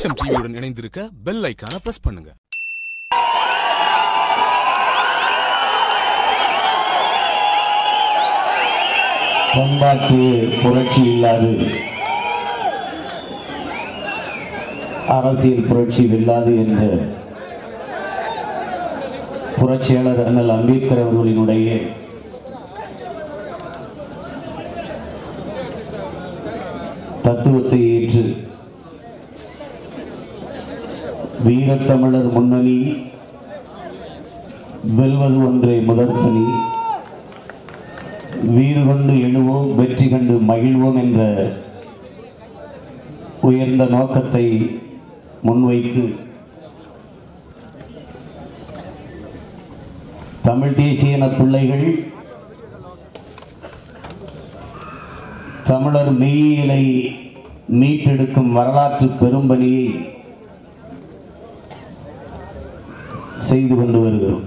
வெளிச்சம் டிவியுடன் இணைந்திருக்க பெல் ஐக்கான பிரஸ் பண்ணுங்க பண்பாட்டு புரட்சி இல்லாது அரசியல் புரட்சி வெல்லாது என்ற புரட்சியாளர் அண்ணல் அம்பேத்கர் அவர்களினுடைய தத்துவத்தை ஏற்று வீரத்தமிழர் முன்னணி வெல்வது ஒன்றே முதற்கனி வீறு கொண்டு எழுவோம் வெற்றி கண்டு மகிழ்வோம் என்ற உயர்ந்த நோக்கத்தை முன்வைத்து தமிழ் தேசியன பிள்ளைகள் தமிழர் மெய்யியலை மீட்டெடுக்கும் வரலாற்று பெரும்பணியை செய்து கொண்டு வருகிறோம்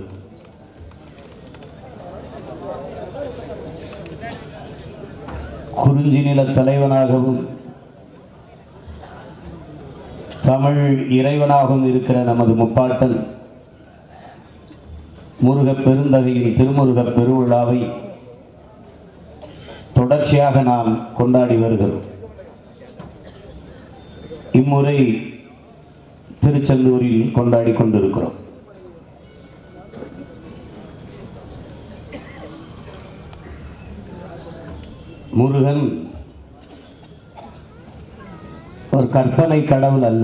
குறிஞ்சி நில தலைவனாகவும் தமிழ் இறைவனாகவும் இருக்கிற நமது முப்பாட்டன் முருகப் பெருந்தகையின் திருமுருகப் பெருவிழாவை தொடர்ச்சியாக நாம் கொண்டாடி வருகிறோம் இம்முறை திருச்செந்தூரில் கொண்டாடி கொண்டிருக்கிறோம் முருகன் ஒரு கற்பனை கடவுள் அல்ல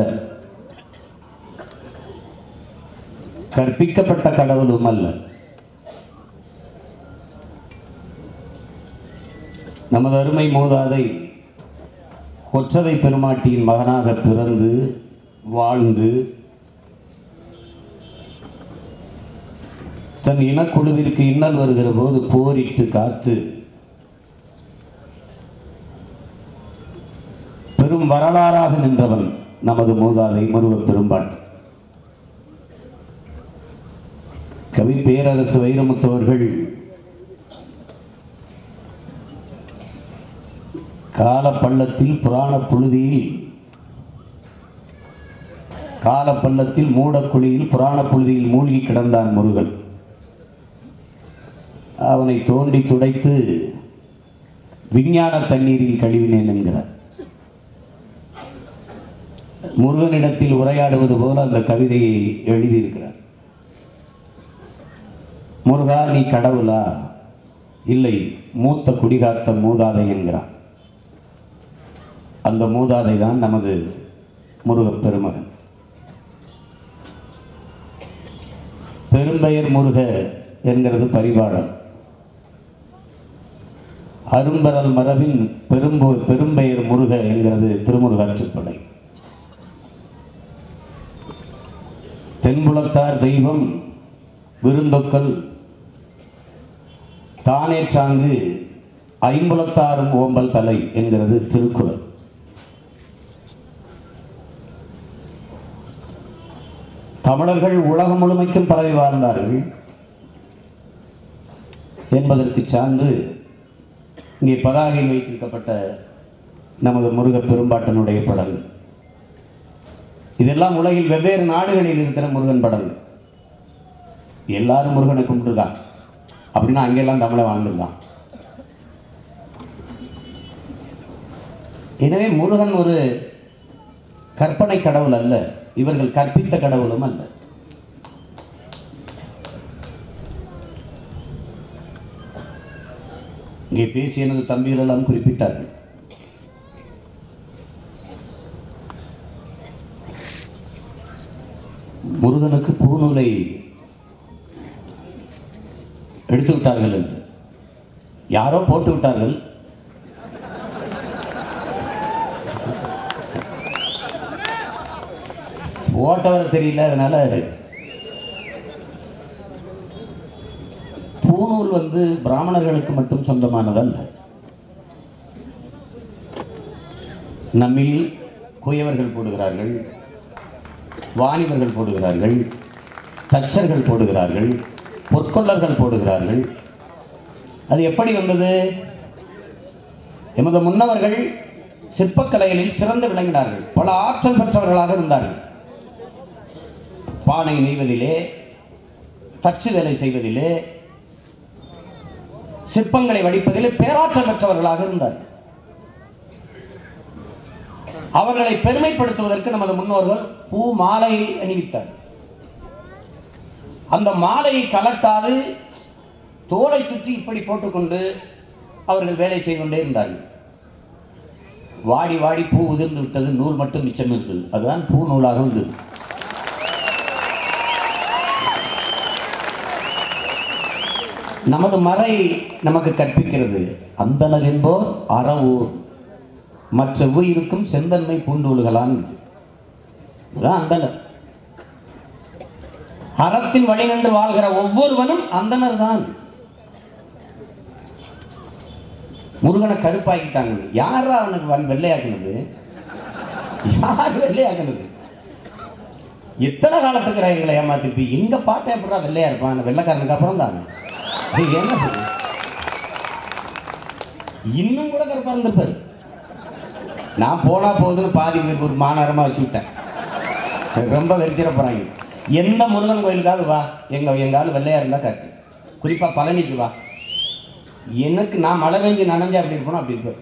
கற்பிக்கப்பட்ட கடவுளும் அல்ல நமது அருமை மூதாதை கொற்றவை பெருமாட்டியின் மகனாக பிறந்து வாழ்ந்து தன் இனக்குழுவிற்கு இன்னல் வருகிற போது போரிட்டு காத்து பெரும் வரலாறாக நின்றவன் நமது மூதாதை முருகப் பெரும்பாட்டன் கவி பேரரசு வைரமுத்தவர்கள் காலப்பள்ளத்தில் புராண புழுதியில் காலப்பள்ளத்தில் மூடக்குழியில் புராண புழுதியில் மூழ்கி கிடந்தான் முருகன் அவனை தோண்டி துடைத்து விஞ்ஞான தண்ணீரில் கழுவினேன் என்கிறார் முருகனிடத்தில் உரையாடுவது போல அந்த கவிதையை எழுதியிருக்கிறார் முருகா நீ கடவுளா இல்லை மூத்த குடிகாத்த மூதாதை என்கிறான் அந்த மூதாதை தான் நமது முருகப் பெருமகன் பெரும்பெயர் முருக என்கிறது பரிபாடல் அரும்பரல் மரபின் பெரும்பு பெரும்பெயர் முருக என்கிறது திருமுருகாற்றுப்படை தென்புலத்தார் தெய்வம் விருந்தொக்கல் தானேற்றாங்கு ஐம்புலத்தாரும் ஓம்பல் தலை என்கிறது திருக்குறள் தமிழர்கள் உலகம் முழுமைக்கும் பரவி வாழ்ந்தார்கள் என்பதற்கு சான்று இங்கே பதாகையில் வைத்திருக்கப்பட்ட நமது முருகப் பெரும்பாட்டனுடைய படங்கள் இதெல்லாம் உலகில் வெவ்வேறு நாடுகளில் இருக்கிற முருகன் படங்கள் எல்லாரும் முருகனை கும்பிட்டுருக்கான் அப்படின்னா அங்கெல்லாம் தமிழை வாழ்ந்துருக்கான் எனவே முருகன் ஒரு கற்பனை கடவுள் அல்ல இவர்கள் கற்பித்த கடவுளும் அல்ல இங்கே பேசிய எனது தம்பிகள் எல்லாம் குறிப்பிட்டார்கள் முருகனுக்கு பூநூலை எடுத்து விட்டார்கள் என்று யாரோ போட்டு விட்டார்கள் ஓட்டவர் தெரியல அதனால பூநூல் வந்து பிராமணர்களுக்கு மட்டும் சொந்தமானதல்ல நம்மில் குயவர்கள் போடுகிறார்கள் வாணிபர்கள் போடுகிறார்கள் தச்சர்கள் போடுகிறார்கள் பொற்கொள்ளர்கள் போடுகிறார்கள் அது எப்படி வந்தது எமது முன்னவர்கள் சிற்பக்கலைகளில் சிறந்து விளங்கினார்கள் பல ஆற்றல் பெற்றவர்களாக இருந்தார்கள் பானை நெய்வதிலே தச்சு வேலை செய்வதிலே சிற்பங்களை வடிப்பதிலே பேராற்றல் பெற்றவர்களாக இருந்தார்கள் அவர்களை பெருமைப்படுத்துவதற்கு நமது முன்னோர்கள் பூ மாலை அணிவித்தார் அந்த மாலையை கலட்டாது தோலை சுற்றி இப்படி போட்டுக்கொண்டு அவர்கள் வேலை செய்து கொண்டே இருந்தார்கள் வாடி வாடி பூ உதிர்ந்து விட்டது நூல் மட்டும் மிச்சம் இருந்தது அதுதான் பூ நூலாக வந்தது நமது மறை நமக்கு கற்பிக்கிறது அந்தனர் என்போர் அறவூர் மற்ற உயிருக்கும் செந்தன்மை பூண்டூல்களான் அதுதான் அந்தனர் அறத்தின் வழி நின்று வாழ்கிற ஒவ்வொருவனும் அந்தனர் தான் முருகனை கருப்பாக்கிட்டாங்க யாரா அவனுக்கு வன் வெள்ளையாக்குனது யார் வெள்ளையாக்குனது எத்தனை காலத்துக்கு எங்களை ஏமாத்திருப்பி எங்க பாட்டை எப்படா வெள்ளையா இருப்பான் வெள்ளைக்காரனுக்கு அப்புறம் தாங்க என்ன இது? இன்னும் கூட கருப்பா இருந்திருப்பாரு நான் போனா போகுதுன்னு பாதி பேர் ஒரு மாநகரமா வச்சு விட்டேன் ரொம்ப வெறிச்சிட போறாங்க எந்த முருகன் கோயிலுக்காவது வா எங்க எங்க ஆள் வெள்ளையா இருந்தா காட்டு குறிப்பா பழனிக்கு வா எனக்கு நான் மழை பெஞ்சு நனைஞ்சா அப்படி இருப்பணும் அப்படி இருப்பார்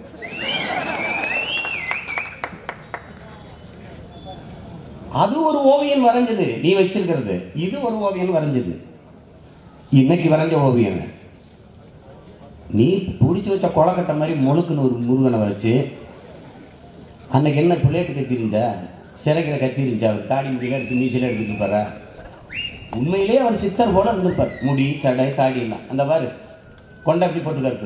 அது ஒரு ஓவியன் வரைஞ்சது நீ வச்சிருக்கிறது இது ஒரு ஓவியன் வரைஞ்சது இன்னைக்கு வரைஞ்ச ஓவியம் நீ பிடிச்சி வச்ச கொலக்கட்டை மாதிரி முழுக்குன்னு ஒரு முருகனை வரைச்சு அன்னைக்கு என்ன பிள்ளைட்டு கத்திருந்தா சிறைக்கிற கத்திருந்துச்சா அவர் தாடி முடியல எடுத்து மீசில எடுத்துட்டு பாரு உண்மையிலேயே அவர் சித்தர் போல இருந்திருப்பார் முடி சடை தாடி எல்லாம் அந்த பாரு கொண்டை அப்படி போட்டுக்காரு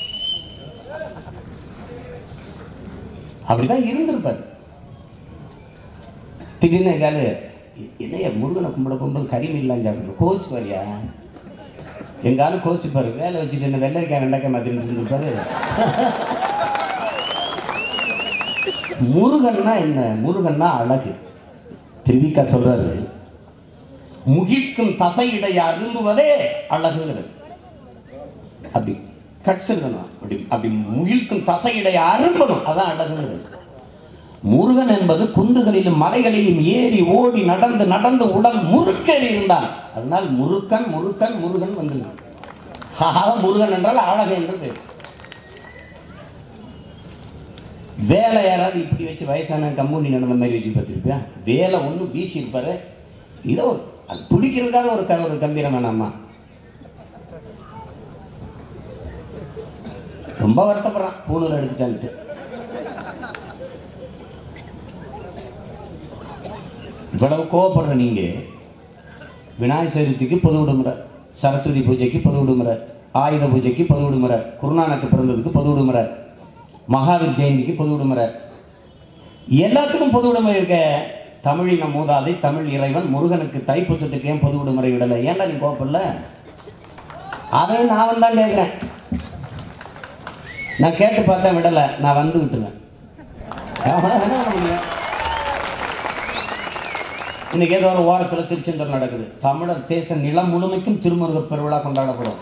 அப்படிதான் இருந்திருப்பார் திடீர்னு எங்காலு என்னையா முருகனை கும்பிட போகும்போது கரிமி இல்லாம சாப்பிடுறோம் கோச்சு பாரியா எங்காலும் கோச்சு பாரு வேலை வச்சுட்டு என்ன வெள்ளரிக்காய் வெண்டைக்காய் மாத்திட்டு இருந்திருப்பாரு முருகன்னா என்ன முருகன்னா அழகு திருவிக்கா சொல்றாரு முகிக்கும் தசையிடை அரும்புவதே அழகுங்கிறது அப்படி கட்ஸ் இருக்கணும் அப்படி அப்படி முகிழ்க்கும் தசையிடை அரும்பணும் அதான் அழகுங்கிறது முருகன் என்பது குன்றுகளிலும் மலைகளிலும் ஏறி ஓடி நடந்து நடந்து உடல் முறுக்கேறி இருந்தான் அதனால் முருக்கன் முருக்கன் முருகன் வந்து முருகன் என்றால் அழகு என்று பேர் வேலை யாராவது இப்படி வச்சு வயசான கம்பூனி நடந்த மாதிரி வச்சு பார்த்துருப்பியா வேலை ஒன்றும் வீசி இருப்பாரு இதோ ஒரு அது பிடிக்கிறதுக்காக ஒரு க ஒரு கம்பீரம் வேணாமா ரொம்ப வருத்தப்படுறான் பூணூல் எடுத்துட்டான்ட்டு இவ்வளவு கோவப்படுற நீங்க விநாயகர் சதுர்த்திக்கு பொது விடுமுறை சரஸ்வதி பூஜைக்கு பொது விடுமுறை ஆயுத பூஜைக்கு பொது விடுமுறை குருநானக்கு பிறந்ததுக்கு பொது விடுமுறை மகாவீர் ஜெயந்திக்கு பொது விடுமுறை எல்லாத்துக்கும் பொது விடுமுறை இருக்க தமிழின மூதாதை தமிழ் இறைவன் முருகனுக்கு தைப்பூசத்துக்கு ஏன் பொது விடுமுறை விடலை ஏன்டா நீ கோப்பல்ல அதையும் நான் தான் கேட்குறேன் நான் கேட்டு பார்த்தேன் விடலை நான் வந்து விட்டுருவேன் அவ்வளவுதான் பண்ண முடியும். இன்னைக்கு ஏதோ ஒரு ஓரத்தில் திருச்செந்தூர் நடக்குது தமிழர் தேச நிலம் முழுமைக்கும் திருமுருக பெருவிழா கொண்டாடப்படும்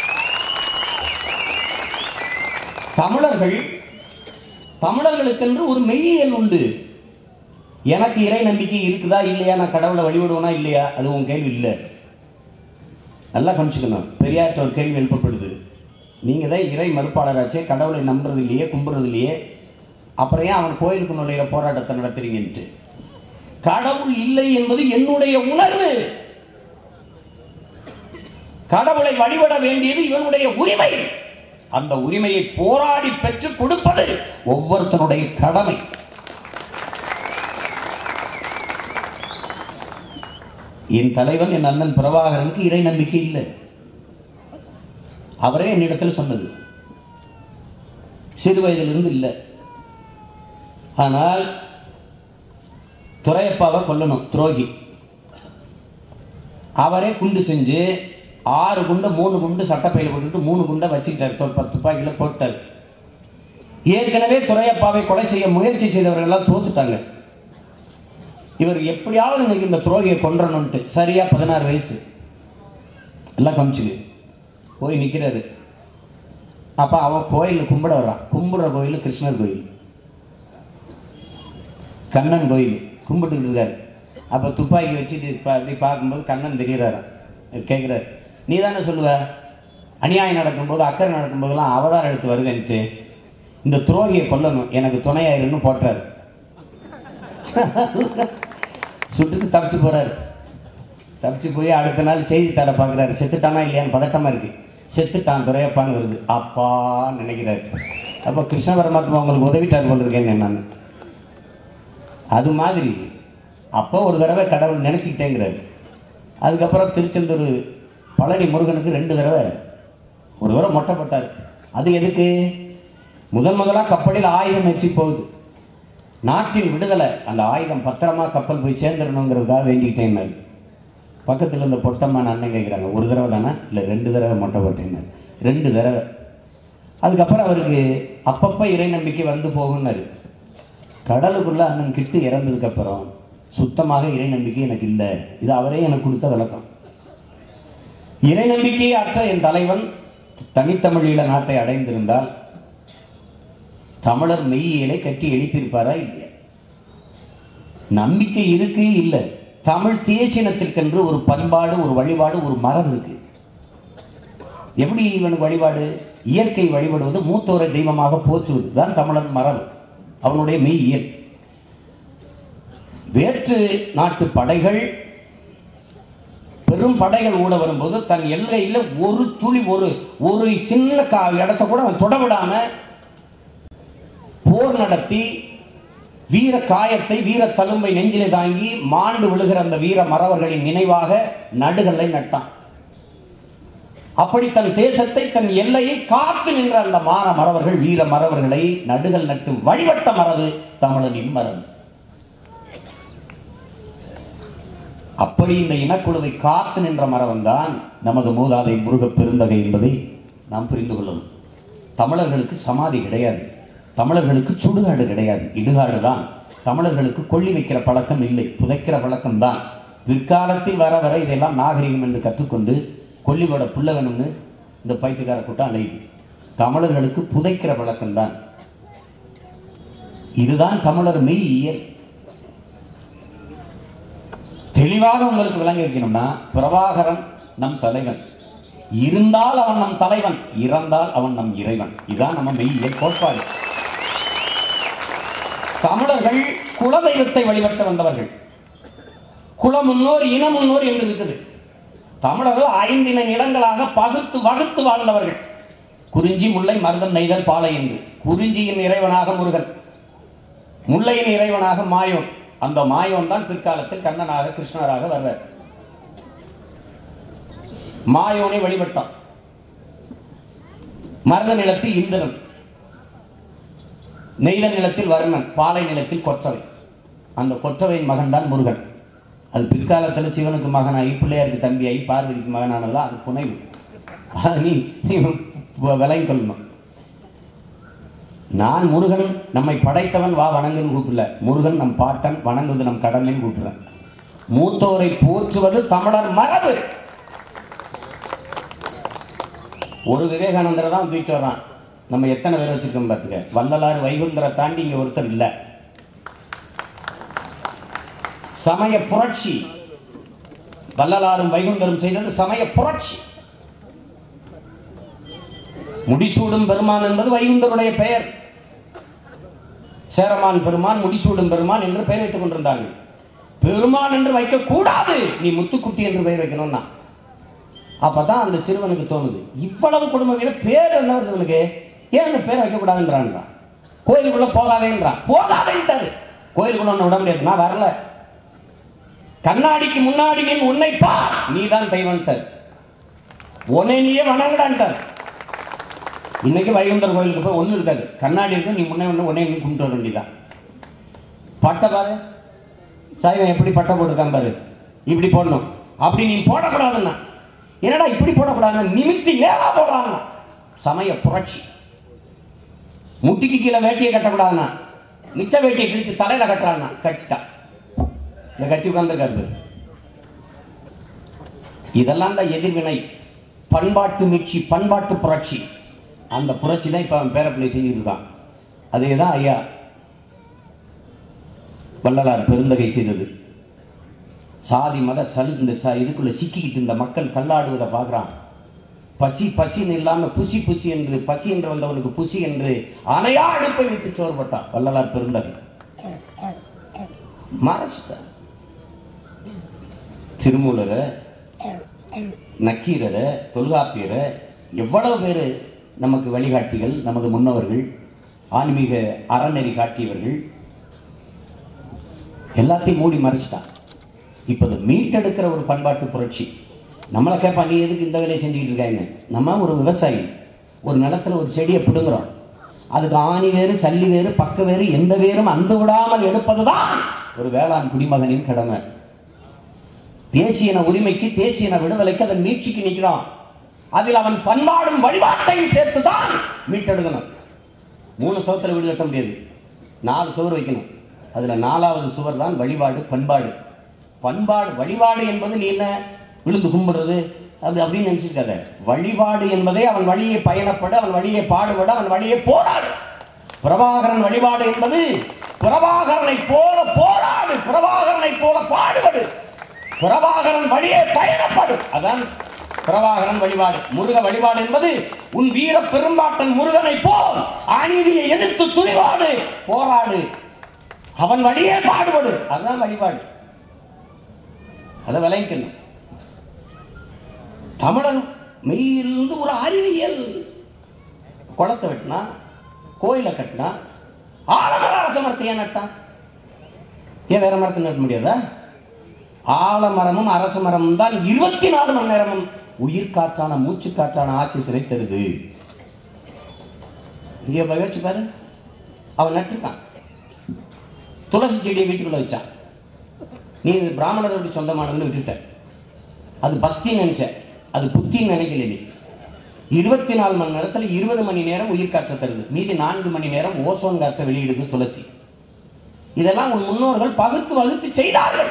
தமிழர்கள் தமிழர்களுக்கென்று ஒரு மெய்யியல் உண்டு எனக்கு இறை நம்பிக்கை இருக்குதா இல்லையா நான் கடவுளை வழிபடுவேனா இல்லையா அது உன் கேள்வி இல்லை நல்லா கவனிச்சுக்கணும் பெரியார்ட்ட ஒரு கேள்வி எழுப்பப்படுது நீங்கள் தான் இறை மறுப்பாளராச்சே கடவுளை நம்புறது இல்லையே கும்பிட்றது இல்லையே அப்புறம் ஏன் அவன் கோயிலுக்கு நுழையிற போராட்டத்தை நடத்துறீங்கன்ட்டு கடவுள் இல்லை என்பது என்னுடைய உணர்வு கடவுளை வழிபட வேண்டியது இவனுடைய உரிமை அந்த உரிமையை போராடி பெற்று கொடுப்பது ஒவ்வொருத்தனுடைய கடமை என் தலைவன் என் அண்ணன் பிரபாகரனுக்கு இறை நம்பிக்கை இல்லை அவரே என்னிடத்தில் சொன்னது சிறு வயதிலிருந்து இல்லை ஆனால் துரையப்பாவை கொல்லணும் துரோகி அவரே குண்டு செஞ்சு ஆறு குண்டை மூணு குண்டு சட்டப்பையில் போட்டுட்டு மூணு குண்டை வச்சுக்கிட்டார் தொ- பத்து துப்பாக்கியில் போட்டார் ஏற்கனவே துரையப்பாவை கொலை செய்ய முயற்சி செய்தவர்கள் எல்லாம் தோத்துட்டாங்க இவர் எப்படியாவது இன்னைக்கு இந்த துரோகியை கொன்றணும்ட்டு சரியா பதினாறு வயசு எல்லாம் காமிச்சுக்கு போய் நிற்கிறாரு அப்போ அவன் கோயில் கும்பிட வர்றான் கும்பிடுற கோயில் கிருஷ்ணர் கோயில் கண்ணன் கோயில் கும்பிட்டுக்கிட்டு இருக்காரு அப்போ துப்பாக்கி வச்சுட்டு இப்போ அப்படி பார்க்கும்போது கண்ணன் தெரிகிறாரு கேட்குறாரு நீ தானே சொல்லுவ அநியாயம் நடக்கும்போது அக்கறை நடக்கும்போதெல்லாம் அவதாரம் எடுத்து வருவேன்ட்டு இந்த துரோகியை கொல்லணும் எனக்கு துணையாயிருன்னு போட்டுறாரு சுட்டுட்டு தப்பிச்சு போறாரு தப்பிச்சு போய் அடுத்த நாள் செய்தித்தாளை பார்க்குறாரு செத்துட்டானா இல்லையான்னு பதட்டமாக இருக்கு செத்துட்டான் துரையப்பான்னு வருது அப்பான்னு நினைக்கிறாரு அப்போ கிருஷ்ண பரமாத்மா உங்களுக்கு உதவிட்டார் போல இருக்கேன்னு நான் அது மாதிரி அப்போ ஒரு தடவை கடவுள் நினச்சிக்கிட்டேங்கிறாரு அதுக்கப்புறம் திருச்செந்தூர் பழனி முருகனுக்கு ரெண்டு தடவை ஒரு தடவை மொட்டை போட்டார் அது எதுக்கு முதன் முதலாக கப்பலில் ஆயுதம் ஏற்றி போகுது நாட்டின் விடுதலை அந்த ஆயுதம் பத்திரமா கப்பல் போய் சேர்ந்துடணுங்கிறதுக்காக வேண்டிக்கிட்டேன்னாரு பக்கத்தில் இருந்த பொட்டம்மான அண்ணன் கேட்குறாங்க ஒரு தடவை தானே இல்லை ரெண்டு தடவை மொட்டை போட்டேன்னாரு ரெண்டு தடவை அதுக்கப்புறம் அவருக்கு அப்பப்போ இறை நம்பிக்கை வந்து போகும்னாரு கடலுக்குள்ள அண்ணன் கிட்டு இறந்ததுக்கப்புறம் சுத்தமாக இறை நம்பிக்கை எனக்கு இல்லை இது அவரே எனக்கு கொடுத்த விளக்கம் இறை நம்பிக்கையை அற்ற என் தலைவன் தனித்தமிழீழ நாட்டை அடைந்திருந்தால் தமிழர் மெய்யியலை கட்டி எழுப்பியிருப்பாரா இல்லையா நம்பிக்கை இருக்கு இல்லை தமிழ் தேசினத்திற்கென்று ஒரு பண்பாடு ஒரு வழிபாடு ஒரு மரபு இருக்கு எப்படி இவனுக்கு வழிபாடு இயற்கை வழிபடுவது மூத்தோரை தெய்வமாக போற்றுவது தான் தமிழன் மரபு அவனுடைய மெய்யியல் வேற்று நாட்டு படைகள் பெரும் படைகள் ஊட வரும்போது தன் எல்லையில் ஒரு துளி ஒரு ஒரு சின்ன கா இடத்த கூட அவன் தொட விடாம போர் நடத்தி வீர காயத்தை வீர தழும்பை நெஞ்சிலே தாங்கி மாண்டு விழுகிற அந்த வீர மறவர்களின் நினைவாக நடுகளை நட்டான் அப்படி தன் தேசத்தை தன் எல்லையை காத்து நின்ற அந்த மான மறவர்கள் வீர மறவர்களை நடுகள் நட்டு வழிபட்ட மரபு தமிழனின் மரபு அப்படி இந்த இனக்குழுவை காத்து நின்ற மரவன் தான் நமது மூதாதை முருகப் பெருந்தகை என்பதை நாம் புரிந்து கொள்ளணும் தமிழர்களுக்கு சமாதி கிடையாது தமிழர்களுக்கு சுடுகாடு கிடையாது இடுகாடு தான் தமிழர்களுக்கு கொள்ளி வைக்கிற பழக்கம் இல்லை புதைக்கிற பழக்கம் தான் பிற்காலத்தில் வர வர இதெல்லாம் நாகரிகம் என்று கற்றுக்கொண்டு கொல்லிவோட புள்ள வேணும்னு இந்த பைத்தியக்கார கூட்டம் அலையுது தமிழர்களுக்கு புதைக்கிற பழக்கம்தான் இதுதான் தமிழர் மெய் இயல் தெளிவாக உங்களுக்கு விளங்கி வைக்கணும்னா பிரபாகரன் நம் தலைவன் இருந்தால் அவன் நம் தலைவன் இறந்தால் அவன் நம் இறைவன் இதுதான் நம்ம மெய்யியல் கோட்பாடு தமிழர்கள் குலதெய்வத்தை வழிபட்டு வந்தவர்கள் குல முன்னோர் இன முன்னோர் என்று இருக்குது தமிழர்கள் ஐந்தின நிலங்களாக பகுத்து வகுத்து வாழ்ந்தவர்கள் குறிஞ்சி முல்லை மருதம் நெய்தல் பாலை என்று குறிஞ்சியின் இறைவனாக முருகன் முல்லையின் இறைவனாக மாயோன் அந்த மாயோன் தான் பிற்காலத்தில் கண்ணனாக கிருஷ்ணராக வர்றார் மாயோனை வழிபட்டான் மருத நிலத்தில் இந்திரன் நெய்த நிலத்தில் வருணன் பாலை நிலத்தில் கொற்றவை அந்த கொற்றவையின் மகன் தான் முருகன் அது பிற்காலத்தில் சிவனுக்கு மகனாகி பிள்ளையாருக்கு தம்பியாகி பார்வதிக்கு மகனானதெல்லாம் அது புனைவு அது நீ நீ விலை கொள்ளணும் நான் முருகன் நம்மை படைத்தவன் வா வணங்குன்னு கூப்பிடல முருகன் நம் பாட்டன் வணங்குவது நம் கடமைன்னு கூப்பிடுறேன் மூத்தோரை போற்றுவது தமிழர் மரபு ஒரு விவேகானந்தரை தான் தூக்கிட்டு வரான் நம்ம எத்தனை பேர் வச்சிருக்கோம் பார்த்துக்க வள்ளலார் வைகுந்தரை தாண்டி இங்க ஒருத்தர் இல்லை சமய புரட்சி வள்ளலாரும் வைகுந்தரும் செய்தது சமய புரட்சி முடிசூடும் பெருமான் என்பது வைகுந்தருடைய பெயர் சேரமான் பெருமான் முடிசூடும் பெருமான் என்று பெயர் வைத்துக் கொண்டிருந்தார்கள் பெருமான் என்று வைக்க கூடாது நீ முத்துக்குட்டி என்று பெயர் வைக்கணும்னா அப்பதான் அந்த சிறுவனுக்கு தோணுது இவ்வளவு குடும்பங்கள பேர் என்ன வருது இவனுக்கு ஏன் அந்த பேர் வைக்க கூடாதுன்றான் கோயிலுக்குள்ள போகாதேன்றான் போகாதேன்ட்டாரு கோயிலுக்குள்ள ஒன்று விட முடியாது நான் வரல கண்ணாடிக்கு முன்னாடி நின் உன்னை பார் நீதான் தெய்வன்ட்டார் உன்னை நீயே வணங்கடான்ட்டார் இன்னைக்கு வைகுந்தர் கோயிலுக்கு போய் ஒன்றும் இருக்காது கண்ணாடி இருக்கு நீ முன்னே ஒன்று உடனே நீ கும்பிட்டு வர வேண்டியதான் பட்டை பாரு சைவன் எப்படி பட்டை போட்டிருக்கான் பாரு இப்படி போடணும் அப்படி நீ போடக்கூடாதுன்னா என்னடா இப்படி போடக்கூடாதுன்னா நிமித்தி நேரா போடுறான்னா சமய புரட்சி முட்டிக்கு கீழே வேட்டியை கட்டக்கூடாதுன்னா மிச்ச வேட்டியை கிழிச்சு தலையில கட்டுறான்னா கட்டிட்டான் இந்த கட்டி உட்கார்ந்துருக்காரு பாரு. இதெல்லாம் தான் எதிர்வினை பண்பாட்டு மீட்சி பண்பாட்டு புரட்சி அந்த புரட்சி தான் இப்போ அவன் பேரப்பிள்ளை செஞ்சுட்டு இருக்கான் அதே தான் ஐயா வள்ளலார் பெருந்தகை செய்தது சாதி மத சல் இந்த ச இதுக்குள்ள சிக்கிக்கிட்டு இந்த மக்கள் தள்ளாடுவதை பார்க்குறான் பசி பசின்னு இல்லாம புசி புசி என்று பசி என்று வந்தவனுக்கு புசி என்று அணையா அடுப்பை வைத்து சோறு போட்டான் வள்ளலார் பெருந்தகை மறைச்சிட்டான் திருமூலரை நக்கீரரை தொல்காப்பியரை எவ்வளவு பேர் நமக்கு வழிகாட்டிகள் நமது முன்னவர்கள் ஆன்மீக அறநெறி காட்டியவர்கள் எல்லாத்தையும் மூடி மறைச்சிட்டான் இப்போ இது மீட்டெடுக்கிற ஒரு பண்பாட்டு புரட்சி நம்மளை கேட்பான் நீ எதுக்கு இந்த வேலையை செஞ்சுக்கிட்டு இருக்காங்க நம்ம ஒரு விவசாயி ஒரு நிலத்துல ஒரு செடியை பிடுங்குறோம் அதுக்கு ஆணி வேறு சல்லி வேறு பக்க வேறு எந்த வேரும் அந்த விடாமல் எடுப்பதுதான் ஒரு வேளாண் குடிமகனின் கடமை தேசியன உரிமைக்கு தேசியன விடுதலைக்கு அதன் மீட்சிக்கு நிற்கிறான் அதில் அவன் பண்பாடும் வழிபாட்டையும் சேர்த்து தான் மீட்டெடுக்கணும் மூணு சுவத்தில் வீடு கட்ட முடியாது நாலு சுவர் வைக்கணும் அதில் நாலாவது சுவர் தான் வழிபாடு பண்பாடு பண்பாடு வழிபாடு என்பது நீ என்ன விழுந்து கும்பிடுறது அப்படி அப்படின்னு நினச்சிருக்காத வழிபாடு என்பதே அவன் வழியை பயணப்பட அவன் வழியை பாடுபட அவன் வழியை போராடு பிரபாகரன் வழிபாடு என்பது பிரபாகரனை போல போராடு பிரபாகரனை போல பாடுபடு பிரபாகரன் வழியே பயணப்படு அதான் பிரபாகரன் வழிபாடு முருக வழிபாடு என்பது உன் வீர பெரும்பாட்டன் முருகனை போல் அநீதியை எதிர்த்து துணிவாடு போராடு அவன் வழியே பாடுபடு அதுதான் வழிபாடு அதை விளைக்கணும் தமிழன் மெய்யிலிருந்து ஒரு அறிவியல் குளத்தை வெட்டினா கோயிலை கட்டினா ஆலமர அரச மரத்தை ஏன் நட்டான் ஏன் வேற மரத்தை நட்ட முடியாதா ஆலமரமும் அரச மரமும் தான் இருபத்தி நாலு மணி நேரமும் உயிர் காற்றான மூச்சு காற்றான ஆட்சி தருது இங்க போய் வச்சு பாரு அவன் நட்டுருக்கான் துளசி செடியை வீட்டுக்குள்ள வச்சான் நீ இது பிராமணர்களுடைய சொந்தமானதுன்னு விட்டுட்ட அது பக்தின்னு நினைச்ச அது புத்தின்னு நினைக்கல நீ இருபத்தி நாலு மணி நேரத்தில் இருபது மணி நேரம் உயிர் காற்றை தருது மீதி நான்கு மணி நேரம் ஓசோன் காற்றை வெளியிடுது துளசி இதெல்லாம் உன் முன்னோர்கள் பகுத்து வகுத்து செய்தார்கள்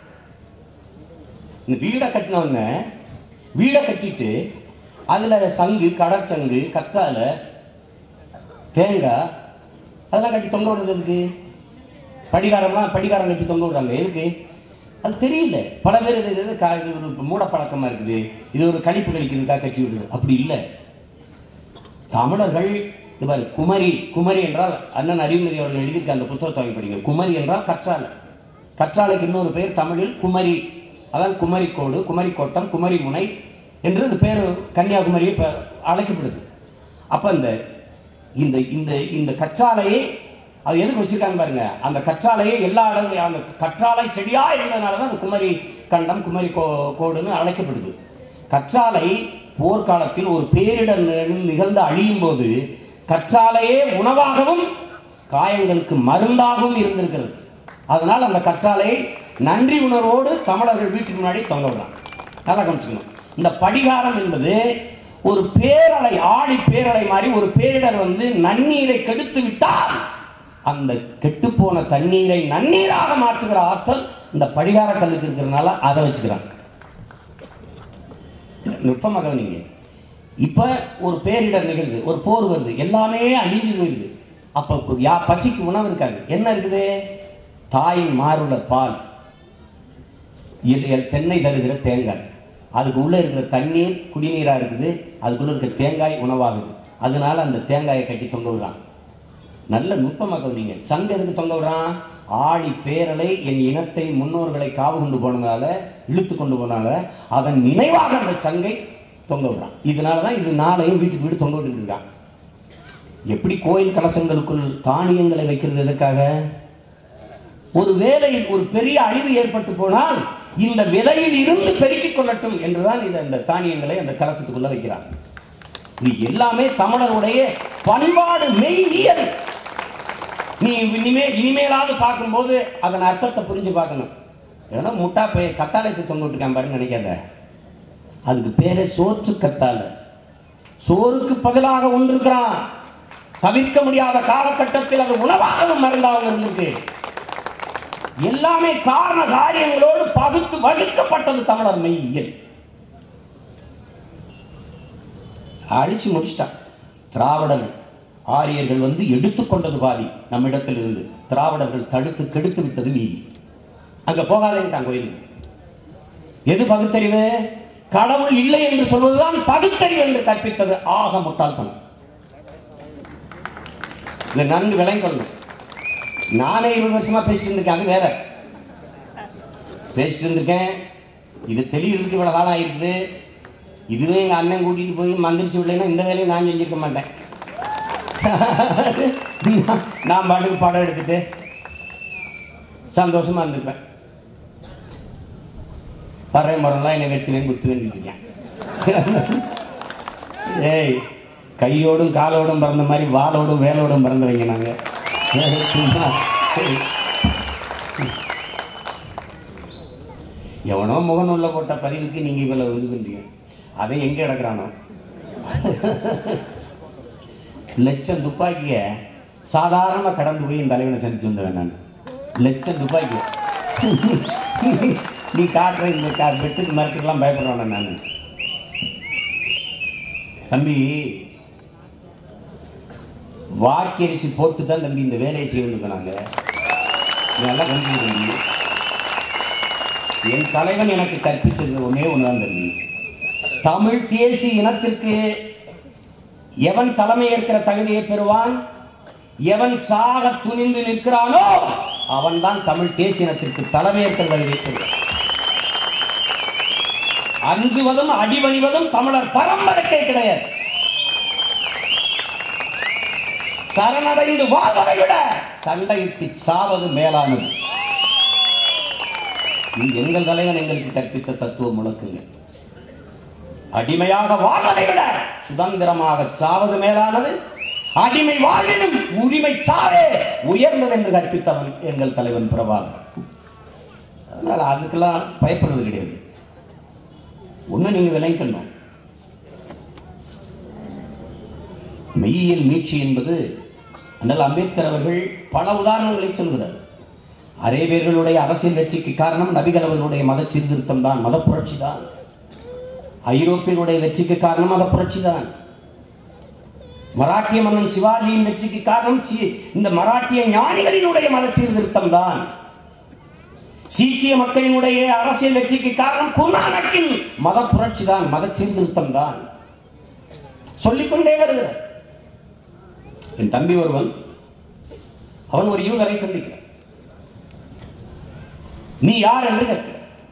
இந்த வீடை கட்டினவங்க வீடை கட்டிட்டு அதில் சங்கு கடற்சங்கு கத்தாழை தேங்காய் அதெல்லாம் கட்டி தொங்க விடுறது எதுக்கு படிகாரம்லாம் படிகாரம் கட்டி தொங்க விடுறாங்க எதுக்கு அது தெரியல பல பேர் இது இது கா இது ஒரு மூடப்பழக்கமாக இருக்குது இது ஒரு கழிப்பு கழிக்கிறதுக்காக கட்டி விடுறது அப்படி இல்லை தமிழர்கள் இது பாரு குமரி குமரி என்றால் அண்ணன் அறிவுமதி அவர்கள் எழுதியிருக்க அந்த புத்தகத்தை வாங்கி படிங்க குமரி என்றால் கற்றாழை கற்றாழைக்கு இன்னொரு பேர் தமிழில் குமரி அதான் குமரிக்கோடு குமரிக்கோட்டம் குமரிமுனை என்று இது பேர் கன்னியாகுமரி இப்போ அழைக்கப்படுது அப்போ இந்த இந்த இந்த இந்த கற்றாழையை அது எதுக்கு வச்சிருக்காங்க பாருங்க அந்த கற்றாழையை எல்லா இடங்க அந்த கற்றாழை செடியா இருந்ததுனால தான் அந்த குமரி கண்டம் குமரி கோ கோடுன்னு அழைக்கப்படுது கற்றாழை போர்க்காலத்தில் ஒரு பேரிடர் நி- நிகழ்ந்து அழியும் போது கற்றாழையே உணவாகவும் காயங்களுக்கு மருந்தாகவும் இருந்திருக்கிறது அதனால் அந்த கற்றாழையை நன்றி உணர்வோடு தமிழர்கள் வீட்டுக்கு முன்னாடி தொங்க விடலாம் நல்லா கவனிச்சுக்கணும் இந்த படிகாரம் என்பது ஒரு பேரலை ஆழி பேரலை மாதிரி ஒரு பேரிடர் வந்து நன்னீரை கெடுத்து விட்டால் அந்த கெட்டுப்போன தண்ணீரை நன்னீராக மாற்றுகிற ஆற்றல் இந்த படிகார கல்லுக்கு இருக்கிறதுனால அதை வச்சுக்கிறாங்க நுட்பமாக கவனிங்க இப்போ ஒரு பேரிடர் நிகழ்து ஒரு போர் வருது எல்லாமே அழிஞ்சு போயிருது அப்போ யா பசிக்கு உணவு இருக்காது என்ன இருக்குது தாயின் மாறுள்ள பால் எல்- எல் தென்னை தருகிற தேங்காய் அதுக்கு உள்ளே இருக்கிற தண்ணீர் குடிநீராக இருக்குது அதுக்குள்ளே இருக்கிற தேங்காய் உணவாகுது அதனால அந்த தேங்காயை கட்டி தொங்க விடுறான் நல்ல நுட்பமாக கவனிங்க சங்க எதுக்கு தொங்க விடுறான் ஆழி பேரலை என் இனத்தை முன்னோர்களை காவு கொண்டு போனதால இழுத்து கொண்டு போனால அதன் நினைவாக அந்த சங்கை தொங்க விடுறான் இதனால தான் இது நாளையும் வீட்டுக்கு வீடு தொங்க விட்டுட்டு இருக்கான் எப்படி கோயில் கலசங்களுக்குள் தானியங்களை வைக்கிறது எதுக்காக ஒரு வேலையில் ஒரு பெரிய அழிவு ஏற்பட்டு போனால் இந்த விதையில் இருந்து பெருக்கிக் கொள்ளட்டும் என்றுதான் இது அந்த தானியங்களை அந்த கலசத்துக்குள்ள வைக்கிறாங்க இது எல்லாமே தமிழருடைய பண்பாடு மெய்யியல் நீ இனிமே இனிமேலாவது பார்க்கும்போது அதன் அர்த்தத்தை புரிஞ்சு பார்க்கணும் ஏன்னா முட்டா போய் கத்தாழைக்கு தொங்க விட்டுருக்கான் பாருன்னு நினைக்காத அதுக்கு பேரே சோற்று கத்தாழை சோறுக்கு பதிலாக ஒன்றுக்கிறான் தவிர்க்க முடியாத காலகட்டத்தில் அது உணவாகவும் மருந்தாகவும் இருந்திருக்கு எல்லாமே காரண காரியங்களோடு பகுத்து வகுக்கப்பட்டது தமிழர் மெய்யியல் அழிச்சு முடிச்சிட்டான் திராவிடர்கள் ஆரியர்கள் வந்து எடுத்துக்கொண்டது பாதி நம்மிடத்தில் இருந்து திராவிடர்கள் தடுத்து கெடுத்து விட்டது மீதி அங்க போகாதேன்ட்டான் கோயிலுக்கு எது பகுத்தறிவு கடவுள் இல்லை என்று சொல்வதுதான் பகுத்தறிவு என்று கற்பித்தது ஆக முட்டாள்தனம் இதை நன்கு விளங்கொள்ளணும் நானே இருபது வருஷமா பேசிட்டு இருந்திருக்கேன் அது வேற பேசிட்டு இருந்திருக்கேன் இது தெளிவுறதுக்கு இவ்வளவு காலம் ஆயிருக்குது இதுவே எங்க அண்ணன் கூட்டிட்டு போய் மந்திரிச்சு விடலைன்னா இந்த வேலையை நான் செஞ்சிருக்க மாட்டேன் நான் நான் பாட்டுக்கு படம் எடுத்துட்டு சந்தோஷமா இருந்திருப்பேன் பறை மரம்லாம் என்னை வெட்டுவேன் குத்துவேன் இருக்கேன் ஏய் கையோடும் காலோடும் பிறந்த மாதிரி வாளோடும் வேலோடும் பிறந்தவங்க நாங்க சும்மா. எவனோ முகநூல்ல போட்ட பதிவுக்கு நீங்க இவ்வளவு இது பண்றீங்க அதை எங்க கிடக்குறானோ லட்சம் துப்பாக்கிய சாதாரணமா கடந்து போய் என் தலைவனை சந்திச்சு வந்தவன் நான் லட்சம் துப்பாக்கி நீ காட்டுற இந்த கா வெட்டுக்கு மரத்துக்கெல்லாம் பயப்படுறான நான் தம்பி வாக்கரிசி போட்டு தான் தம்பி இந்த வேலையை செய்வதுக்கு நாங்க நல்லா கொஞ்சம் தம்பி என் தலைவன் எனக்கு கற்பிச்சது ஒன்னே ஒண்ணுதான் தம்பி தமிழ் தேசிய இனத்திற்கு எவன் தலைமை ஏற்கிற தகுதியை பெறுவான் எவன் சாக துணிந்து நிற்கிறானோ அவன்தான் தமிழ் தேசிய இனத்திற்கு தலைமை ஏற்கிற தகுதியை பெறுவான் அஞ்சுவதும் அடிபணிவதும் தமிழர் பரம்பரைக்கே கிடையாது சரணடைந்து வாழ்வதை விட சண்டையிட்டு சாவது மேலானது இது எங்கள் தலைவன் எங்களுக்கு கற்பித்த தத்துவ முழக்குங்க அடிமையாக வாழ்வதை விட சுதந்திரமாக சாவது மேலானது அடிமை வாழ்வினும் உரிமை சாவே உயர்ந்தது என்று கற்பித்தவன் எங்கள் தலைவன் பிரபாகர் அதனால அதுக்கெல்லாம் பயப்படுறது கிடையாது ஒண்ணு நீங்க விளைக்கணும் மெய்யியல் மீட்சி என்பது அண்ணல் அம்பேத்கர் அவர்கள் பல உதாரணங்களை சொல்கிறார் அரேபியர்களுடைய அரசியல் வெற்றிக்கு காரணம் நபிகள் அவர்களுடைய மத சீர்திருத்தம் தான் மத புரட்சி தான் ஐரோப்பியருடைய வெற்றிக்கு காரணம் மத புரட்சி தான் மராட்டிய மன்னன் சிவாஜியின் வெற்றிக்கு காரணம் சி- இந்த மராட்டிய ஞானிகளினுடைய மத சீர்திருத்தம் தான் சீக்கிய மக்களினுடைய அரசியல் வெற்றிக்கு காரணம் குருநானக்கின் மத புரட்சி தான் மத சீர்திருத்தம் தான் சொல்லிக்கொண்டே வருகிறார் என் தம்பி ஒருவன் அவன் ஒரு யூதரை சந்திக்கிறான் நீ யார் என்று கேட்கிறான்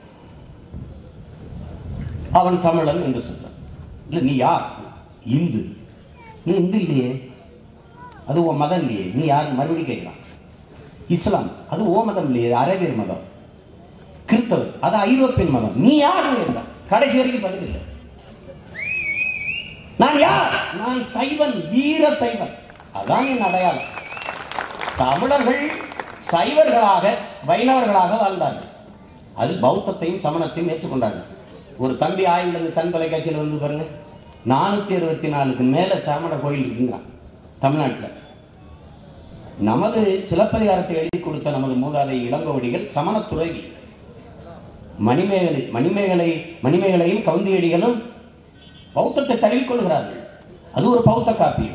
அவன் தமிழன் என்று சொல்றான் இல்ல நீ யார் இந்து நீ இந்து இல்லையே அது உன் மதம் இல்லையே நீ யார் மறுபடியும் கேட்கிறான் இஸ்லாம் அது ஓ மதம் இல்லையே அரேபியர் மதம் கிறிஸ்தவர் அது ஐரோப்பியன் மதம் நீ யார் கேட்கிறான் கடைசி வரைக்கும் பதில் இல்லை நான் யார் நான் சைவன் வீர சைவன் அதான் என் அடையாளம் தமிழர்கள் சைவர்களாக வைணவர்களாக வாழ்ந்தார்கள் அது பௌத்தத்தையும் சமணத்தையும் ஏற்றுக்கொண்டார்கள் ஒரு தம்பி ஆய்வுல சன் தொலைக்காட்சியில் வந்து பாருங்க நானூற்றி அறுபத்தி நாலுக்கு மேலே சமண கோயில் இருக்குங்கிறான் தமிழ்நாட்டில் நமது சிலப்பதிகாரத்தை எழுதி கொடுத்த நமது மூதாதை இளங்கோவடிகள் சமணத்துறவி மணிமேகலை மணிமேகலை மணிமேகலையும் கவுந்தியடிகளும் பௌத்தத்தை தழுவிக்கொள்கிறார்கள் அது ஒரு பௌத்த காப்பியம்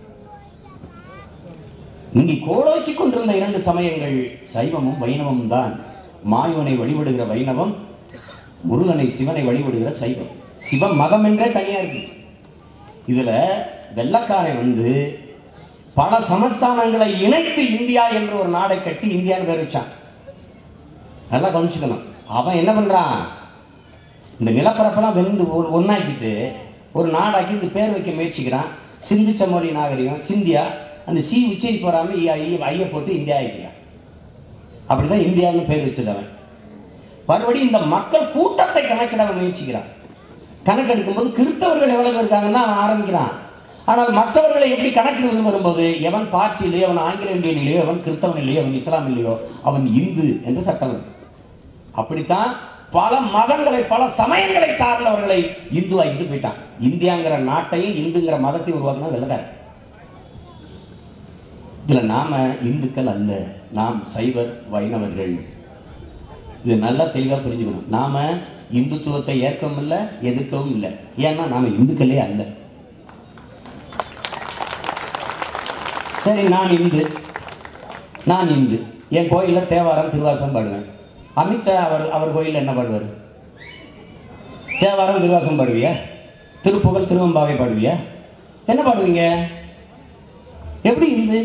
இங்கே கோலோச்சி கொண்டிருந்த இரண்டு சமயங்கள் சைவமும் வைணவமும் தான் மாயோனை வழிபடுகிற வைணவம் முருகனை சிவனை வழிபடுகிற சைவம் சிவ மதம் என்றே தனியா இருக்கு இதுல வெள்ளக்காரன் வந்து பல சமஸ்தானங்களை இணைத்து இந்தியா என்று ஒரு நாடை கட்டி இந்தியான்னு பேர் வச்சான் நல்லா கவனிச்சுக்கணும் அவன் என்ன பண்றான் இந்த நிலப்பரப்பெல்லாம் வெந்து ஒ- ஒண்ணாக்கிட்டு ஒரு நாடாக்கி இந்த பேர் வைக்க முயற்சிக்கிறான் சிந்து சமோரி நாகரிகம் சிந்தியா அந்த சி உச்சரிப்பு வராமல் ஐய போட்டு இந்தியா ஆகிக்கிறான் அப்படிதான் இந்தியான்னு பேர் வச்சது அவன் மறுபடி இந்த மக்கள் கூட்டத்தை கணக்கிட அவன் முயற்சிக்கிறான் கணக்கெடுக்கும்போது கிறிஸ்தவர்கள் எவ்வளவு இருக்காங்கன்னு தான் அவன் ஆரம்பிக்கிறான் ஆனால் மற்றவர்களை எப்படி கணக்கிடுவது வரும்போது எவன் பார்சியிலேயோ அவன் ஆங்கில இந்தியனிலேயோ அவன் கிறிஸ்தவன் இல்லையோ அவன் இஸ்லாம் இல்லையோ அவன் இந்து என்று சட்டம் இருக்கு. அப்படித்தான் பல மதங்களை பல சமயங்களை சார்ந்தவர்களை இந்து ஆக்கிட்டு போயிட்டான் இந்தியாங்கிற நாட்டையும் இந்துங்கிற மதத்தையும் உருவாக்குனா வெள்ளக்காரன் இதுல நாம இந்துக்கள் அல்ல நாம் சைவர் வைணவர்கள் இது நல்லா தெளிவா புரிஞ்சுக்கணும் நாம இந்துத்துவத்தை ஏற்கவும் இல்லை எதிர்க்கவும் இல்லை ஏன்னா நாம இந்துக்களே அல்ல சரி நான் இந்து நான் இந்து என் கோயிலில் தேவாரம் திருவாசம் பாடுவேன் அமித்ஷா அவர் அவர் கோயிலில் என்ன பாடுவார் தேவாரம் திருவாசம் பாடுவியா திருப்புகழ் திருவம்பாவை பாடுவியா என்ன பாடுவீங்க எப்படி இந்து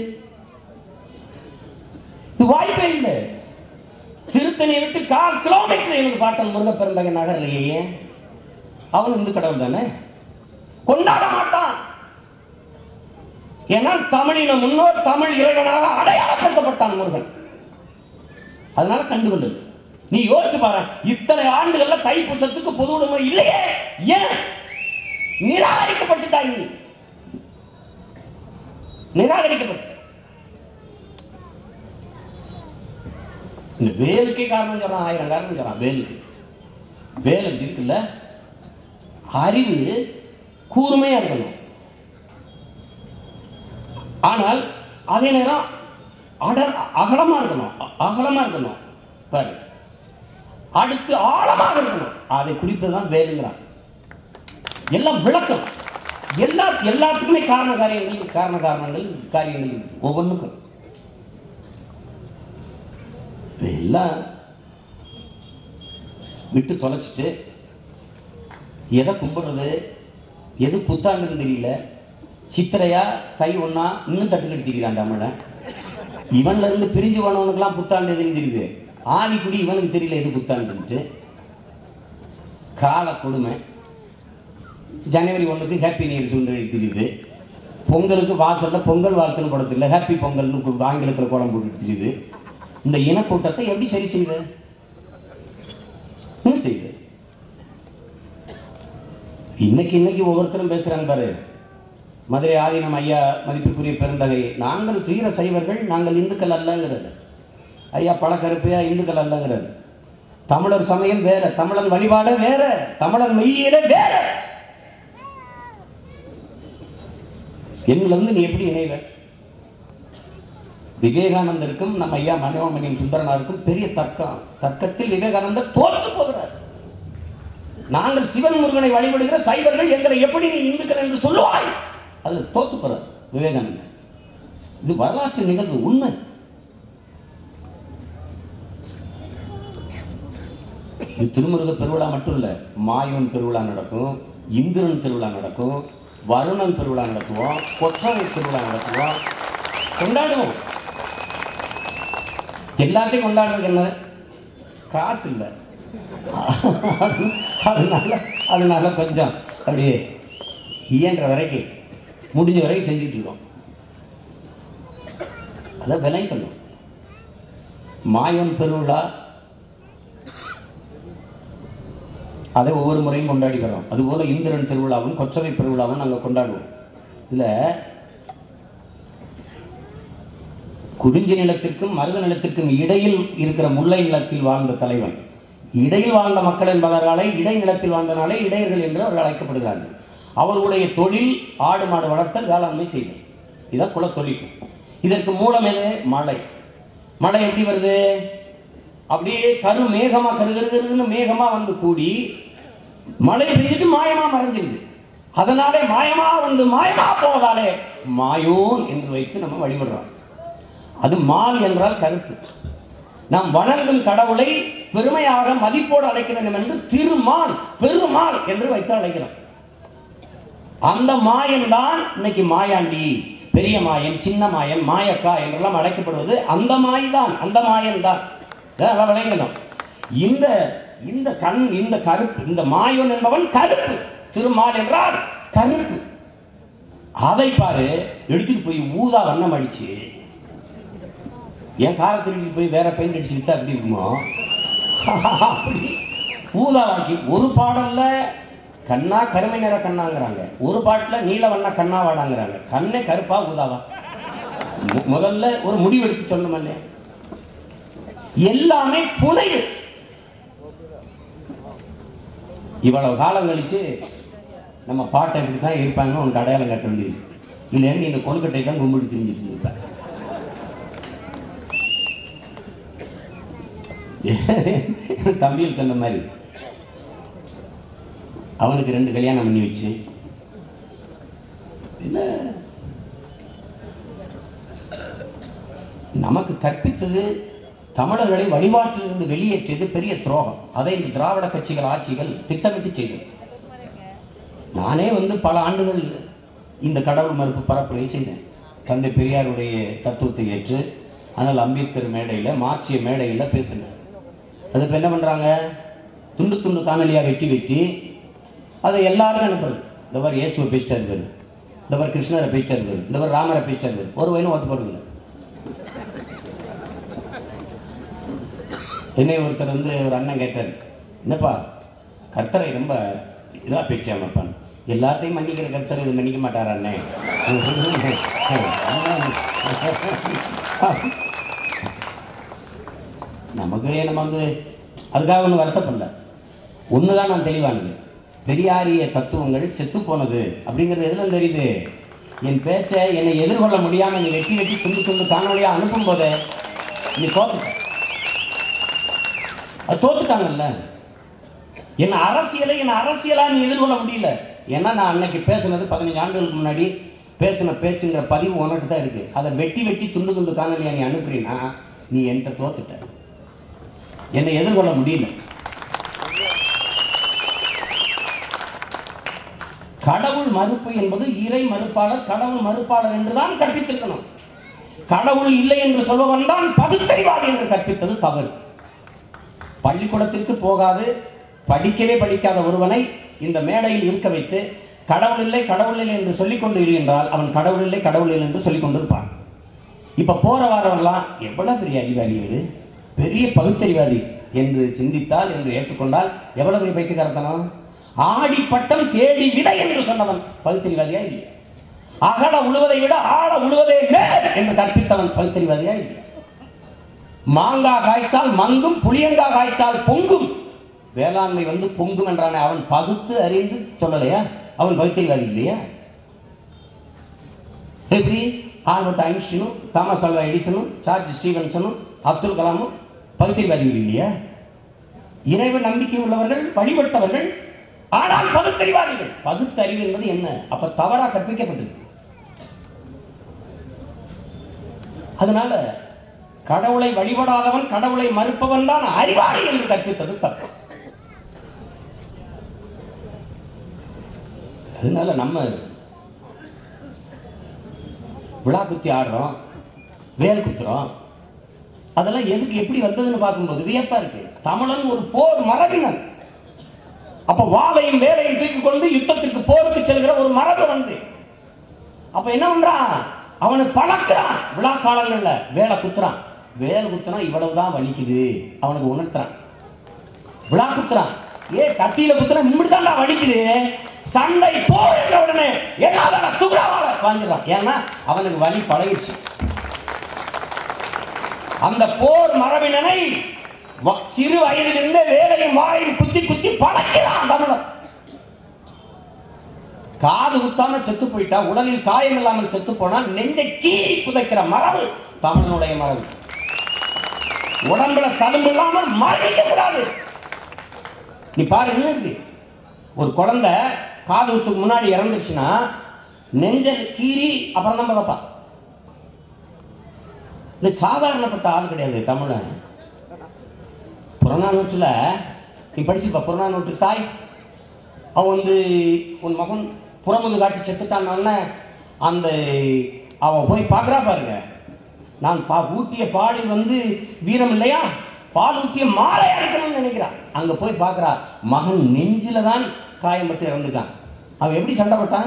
இது வாய்ப்பே இல்லை திருத்தணியை விட்டு கால் கிலோமீட்டர் எனக்கு பாட்டன் முருகப்பெருந்தகை நகர்லையே ஏன் அவன் இந்து கடவுள் தானே கொண்டாட மாட்டான் ஏன்னா தமிழின முன்னோர் தமிழ் இறைவனாக அடையாளப்படுத்தப்பட்டான் முருகன் அதனால கண்டுகொள்ளு நீ யோசிச்சு பாரு இத்தனை ஆண்டுகள்ல தைப்பூசத்துக்கு பொது விடுமுறை இல்லையே ஏன் நிராகரிக்கப்பட்டுட்டாய் நீ நிராகரிக்கப்பட்ட இந்த வேலுக்கே காரணம் சொல்றான் ஆயிரம் காரணம் சொல்றான் வேலுக்கு வேல் அப்படி இருக்குல்ல அறிவு கூர்மையா இருக்கணும் ஆனால் அதே நேரம் அடர் அகலமா இருக்கணும் அ- அகலமா இருக்கணும் பாரு அடுத்து ஆழமாக இருக்கணும் அதை குறிப்பது தான் வேலுங்கிறான் எல்லாம் விளக்கம் எல்லா எல்லாத்துக்குமே காரண காரியங்கள் காரண காரணங்கள் காரியங்கள் இருக்கு. ஒவ்வொன்றுக்கும் எல்லாம் விட்டு தொலைச்சிட்டு எதை கும்பிடுறது எது புத்தாண்டுன்னு தெரியல சித்திரையா தை ஒண்ணா இன்னும் தட்டுக்கடி திரிகிறான் தமிழன் இவன்ல இருந்து பிரிஞ்சு போனவனுக்குலாம் புத்தாண்டு எதுன்னு தெரியுது ஆதிக்குடி இவனுக்கு தெரியல எது புத்தாண்டுன்ட்டு கால கொடுமை ஜனவரி ஒண்ணுக்கு ஹாப்பி நியூ இயர் சொல்லி தெரியுது பொங்கலுக்கு வாசல்ல பொங்கல் வாழ்த்துன்னு போட தெரியல ஹாப்பி பொங்கல்னு கு- ஆங்கிலத்துல கோலம் போட்டு தெரியுது இந்த இனக்கூட்டத்தை எப்படி சரி செய்யுது என்ன செய்யுது இன்னைக்கு இன்னைக்கு ஒவ்வொருத்தரும் பேசுறாங்க பாரு மதுரை ஆதீனம் ஐயா மதிப்பிற்குரிய பெருந்தகை நாங்கள் வீர சைவர்கள் நாங்கள் இந்துக்கள் அல்லங்கிறது ஐயா பழக்கருப்பையா இந்துக்கள் அல்லங்கிறது தமிழர் சமயம் வேற தமிழன் வழிபாடு வேற தமிழன் மெய்யியலே வேற என்னில இருந்து நீ எப்படி இணைவ விவேகானந்தருக்கும் நம்ம ஐயா மனோமணியம் சுந்தரனாருக்கும் பெரிய தர்க்கம் தர்க்கத்தில் விவேகானந்தர் தோற்று போகிறார் நாங்கள் சிவன் முருகனை வழிபடுகிற சைவர்கள் எங்களை எப்படி நீ இந்துக்கள் என்று சொல்லுவாய் அதுல தோத்து போறார் விவேகானந்தர் இது வரலாற்று நிகழ்வு உண்மை இது திருமுருக பெருவிழா மட்டும் இல்ல மாயோன் பெருவிழா நடக்கும் இந்திரன் திருவிழா நடக்கும் வருணன் பெருவிழா நடத்துவோம் கொற்றவை திருவிழா நடத்துவோம் கொண்டாடுவோம் எல்லாத்தையும் கொண்டாடுறதுக்கு என்ன காசு இல்லை அதனால அதனால கொஞ்சம் அப்படியே இயன்ற வரைக்கும் முடிஞ்ச வரைக்கும் செஞ்சுட்டு இருக்கோம் அதை விளைக்கணும் மாயன் பெருவிழா அதை ஒவ்வொரு முறையும் கொண்டாடி வரோம் அதுபோல இந்திரன் திருவிழாவும் கொற்றவை பெருவிழாவும் நாங்கள் கொண்டாடுவோம் இதுல குறிஞ்சி நிலத்திற்கும் மருத நிலத்திற்கும் இடையில் இருக்கிற முல்லை நிலத்தில் வாழ்ந்த தலைவன் இடையில் வாழ்ந்த மக்கள் என்பதனாலே இடை நிலத்தில் வாழ்ந்தனாலே இடையர்கள் என்று அவர்கள் அழைக்கப்படுகிறார்கள் அவர்களுடைய தொழில் ஆடு மாடு வளர்த்தல் வேளாண்மை செய்தல் இதான் குலத்தொழில் இதற்கு மூலம் எது மழை மழை எப்படி வருது அப்படியே கரு மேகமா கரு கரு கருன்னு மேகமா வந்து கூடி மழை பெய்ஞ்சிட்டு மாயமா மறைஞ்சிருது அதனாலே மாயமா வந்து மாயமா போவதாலே மாயோன் என்று வைத்து நம்ம வழிபடுறோம் அது மால் என்றால் கருப்பு நாம் வணங்கும் கடவுளை பெருமையாக மதிப்போடு அழைக்க வேண்டும் என்று திருமால் பெருமாள் என்று வைத்து அழைக்கிறோம் அந்த மாயன் தான் இன்னைக்கு மாயாண்டி பெரிய மாயன் சின்ன மாயன் மாயக்கா என்றெல்லாம் அழைக்கப்படுவது அந்த மாய் தான் அந்த மாயன் தான் இதெல்லாம் விளங்கணும் இந்த இந்த கண் இந்த கருப்பு இந்த மாயன் என்பவன் கருப்பு திருமால் என்றால் கருப்பு அதை பாரு எடுத்துட்டு போய் ஊதா வண்ணம் அடிச்சு என் காரை திருப்பி போய் வேற பெயிண்ட் அடிச்சு வித்தா எப்படி இருக்குமோ அப்படி ஊதாவாக்கி ஒரு பாடல்ல கண்ணா கருமை நிற கண்ணாங்கிறாங்க ஒரு பாட்டுல நீல வண்ண கண்ணா வாடாங்கிறாங்க கண்ணே கருப்பா ஊதாவா மு- முதல்ல ஒரு முடிவு எடுத்து சொல்லணும் இல்லையா எல்லாமே புனைவு இவ்வளவு காலம் கழிச்சு நம்ம பாட்டை இப்படி தான் இருப்பாங்க உனக்கு அடையாளம் கட்ட வேண்டியது இல்லைன்னு நீ இந்த கொழுக்கட்டை தான் கும்பிட்டு திரிஞ்சிட்டு இருப்ப தம்பியில் சொன்ன மாதிரி அவனுக்கு ரெண்டு கல்யாணம் பண்ணி வச்சு என்ன நமக்கு கற்பித்தது தமிழர்களை வழிபாட்டிலிருந்து வெளியேற்றியது பெரிய துரோகம் அதை இந்த திராவிட கட்சிகள் ஆட்சிகள் திட்டமிட்டு செய்தது நானே வந்து பல ஆண்டுகள் இந்த கடவுள் மறுப்பு பரப்புரையை செய்தேன் தந்தை பெரியாருடைய தத்துவத்தை ஏற்று ஆனால் அம்பேத்கர் மேடையில் மார்க்சிய மேடையில் பேசினேன் அது இப்போ என்ன பண்ணுறாங்க துண்டு துண்டு காணொலியாக வெட்டி வெட்டி அதை எல்லாருக்கும் அனுப்புறது இந்த மாதிரி இயேசுவை பேசிட்டாரு பேர் இந்த மாதிரி கிருஷ்ணரை பேசிட்டாரு பேர் இந்த மாதிரி ராமரை பேசிட்டாரு பேர் ஒரு வயலும் ஓட்டு போடுறது இல்லை என்னை ஒருத்தர் வந்து ஒரு அண்ணன் கேட்டார் என்னப்பா கர்த்தரை ரொம்ப இதாக பேச்சாமப்பான் எல்லாத்தையும் மன்னிக்கிற கர்த்தர் இது மன்னிக்க மாட்டார் அண்ணே நமக்கு நம்ம வந்து அதுக்காக ஒன்றும் வருத்தப்படல ஒன்று தான் நான் தெளிவானது பெரியாரிய தத்துவங்கள் செத்து போனது அப்படிங்கிறது எதுல தெரியுது என் பேச்சை என்னை எதிர்கொள்ள முடியாமல் நீ வெட்டி வெட்டி துண்டு துண்டு காணொலியாக அனுப்பும் போதே நீ தோத்துட்ட அது தோத்துட்டாங்கல்ல என் அரசியலை என் அரசியலா நீ எதிர்கொள்ள முடியல ஏன்னா நான் அன்னைக்கு பேசுனது பதினஞ்சு ஆண்டுகளுக்கு முன்னாடி பேசின பேச்சுங்கிற பதிவு உனக்கு தான் இருக்கு அதை வெட்டி வெட்டி துண்டு துண்டு காணொலியா நீ அனுப்புறீன்னா நீ என்கிட்ட தோத்துட்ட என்னை எதிர்கொள்ள முடியல கடவுள் மறுப்பு என்பது இறை மறுப்பாளர் கடவுள் மறுப்பாளர் என்றுதான் கற்பித்திருக்கணும் கடவுள் இல்லை என்று சொல்பவன் தான் பகுத்தறிவாதி என்று கற்பித்தது தவறு பள்ளிக்கூடத்திற்கு போகாது படிக்கவே படிக்காத ஒருவனை இந்த மேடையில் இருக்க வைத்து கடவுள் இல்லை கடவுள் இல்லை என்று சொல்லிக் கொண்டு இரு என்றால் அவன் கடவுள் இல்லை கடவுள் இல்லை என்று சொல்லிக் கொண்டிருப்பான் இப்ப போற வாரவெல்லாம் எவ்வளவு பெரிய அறிவாளி இவரு பெரிய பகுத்தறிவாதி என்று சிந்தித்தால் என்று ஏற்றுக்கொண்டால் எவ்வளவு பெரிய பைத்தியக்காரத்தனம் ஆடி பட்டம் தேடி விதை என்று சொன்னவன் பகுத்தறிவாதியா இல்லையா அகல உழுவதை விட ஆழ உழுவதே மேல் என்று கற்பித்தவன் பகுத்தறிவாதியா இல்லையா மாங்காய் காய்ச்சால் மங்கும் புளியங்காய் காய்ச்சால் பொங்கும் வேளாண்மை வந்து பொங்கும் என்றானே அவன் பகுத்து அறிந்து சொல்லலையா அவன் பகுத்தறிவாதி இல்லையா எப்படி ஆல்பர்ட் ஐன்ஸ்டீனும் தாமஸ் ஆல்வா எடிசனும் சார்ஜ் ஸ்டீவன்சனும் அப்துல் கலாமும் பகுத்தறிவாதிகள் இல்லையா இறைவன் நம்பிக்கை உள்ளவர்கள் வழிபட்டவர்கள் ஆனால் பகுத்தறிவாதிகள் பகுத்தறிவு என்பது என்ன அப்ப தவறா கற்பிக்கப்பட்டது அதனால கடவுளை வழிபடாதவன் கடவுளை மறுப்பவன் தான் அறிவாளி என்று கற்பித்தது தப்பு அதனால நம்ம விழா குத்தி ஆடுறோம் வேல் குத்துறோம் அதெல்லாம் எதுக்கு எப்படி வந்ததுன்னு பார்க்கும்போது வியப்பா இருக்கு தமிழன் ஒரு போர் மரபினன் அப்ப வாளையும் வேலையும் தூக்கி கொண்டு யுத்தத்துக்கு போருக்கு செல்கிற ஒரு மரபு வந்து அப்ப என்ன பண்றான் அவனை பழக்கிறான் விழா காலங்கள்ல வேலை குத்துறான் வேலை குத்துனா இவ்வளவுதான் வலிக்குது அவனுக்கு உணர்த்துறான் விழா குத்துறான் ஏ கத்தியில குத்துனா இப்படிதான்டா வலிக்குது சண்டை போர் என்ற உடனே என்ன துகுடாவால வாங்கிடுறான் ஏன்னா அவனுக்கு வலி பழகிருச்சு அந்த போர் மரபினனை வ- சிறு வயதிலிருந்தே வேலையும் வாயும் குத்தி குத்தி பழக்கிறான் தமிழன் காது குத்தாம செத்து போயிட்டா உடலில் காயம் இல்லாமல் செத்து போனால் நெஞ்சை கீறி புதைக்கிற மரபு தமிழனுடைய மரபு உடம்புல தழும்பு இல்லாமல் மரணிக்க கூடாது நீ பாரு என்ன இருக்கு ஒரு குழந்தை காது குத்துக்கு முன்னாடி இறந்துச்சுன்னா நெஞ்ச கீறி அப்புறம் தான் பார்ப்பா இந்த சாதாரணப்பட்ட ஆள் கிடையாது தமிழன் புறநானூற்றில் நீ படிச்சிருப்பா புறநானூற்று தாய் அவன் வந்து உன் மகன் புறமுது காட்டி செத்துட்டான்னு அந்த அவன் போய் பார்க்குறா பாருங்க நான் பா ஊட்டிய பாலில் வந்து வீரம் இல்லையா பால் ஊட்டிய மாலை அடிக்கணும்னு நினைக்கிறான் அங்கே போய் பார்க்குறா மகன் நெஞ்சில தான் காயம்பட்டு இறந்துட்டான் அவன் எப்படி சண்டை போட்டான்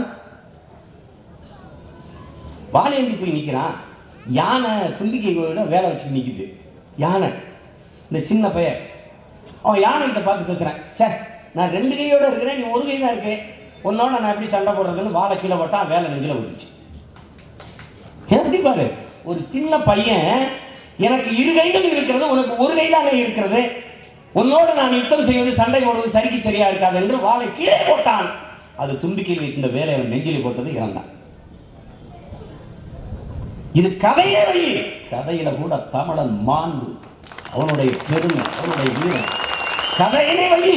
வாழேந்தி போய் நிற்கிறான் யானை தும்பிக்கை கோயில வேலை வச்சுட்டு நிற்குது யானை இந்த சின்ன பையன் அவன் யானைகிட்ட பார்த்து பேசுகிறேன் சார் நான் ரெண்டு கையோட இருக்கிறேன் நீ ஒரு கை தான் இருக்கு உன்னோட நான் எப்படி சண்டை போடுறதுன்னு வாழை கீழே போட்டான் வேலை நெஞ்சில் விட்டுச்சு எப்படி பாரு ஒரு சின்ன பையன் எனக்கு இரு கைகள் இருக்கிறது உனக்கு ஒரு கை தானே இருக்கிறது உன்னோடு நான் யுத்தம் செய்வது சண்டை போடுவது சரிக்கு சரியா இருக்காது என்று வாளை கீழே போட்டான் அது தும்பிக்கையில் வைத்திருந்த வேலை அவன் நெஞ்சில் போட்டது இறந்தான் இது கதையே வழி கதையில கூட தமிழன் மாண்பு அவனுடைய பெருமை அவனுடைய வீரம் கதையினை வழி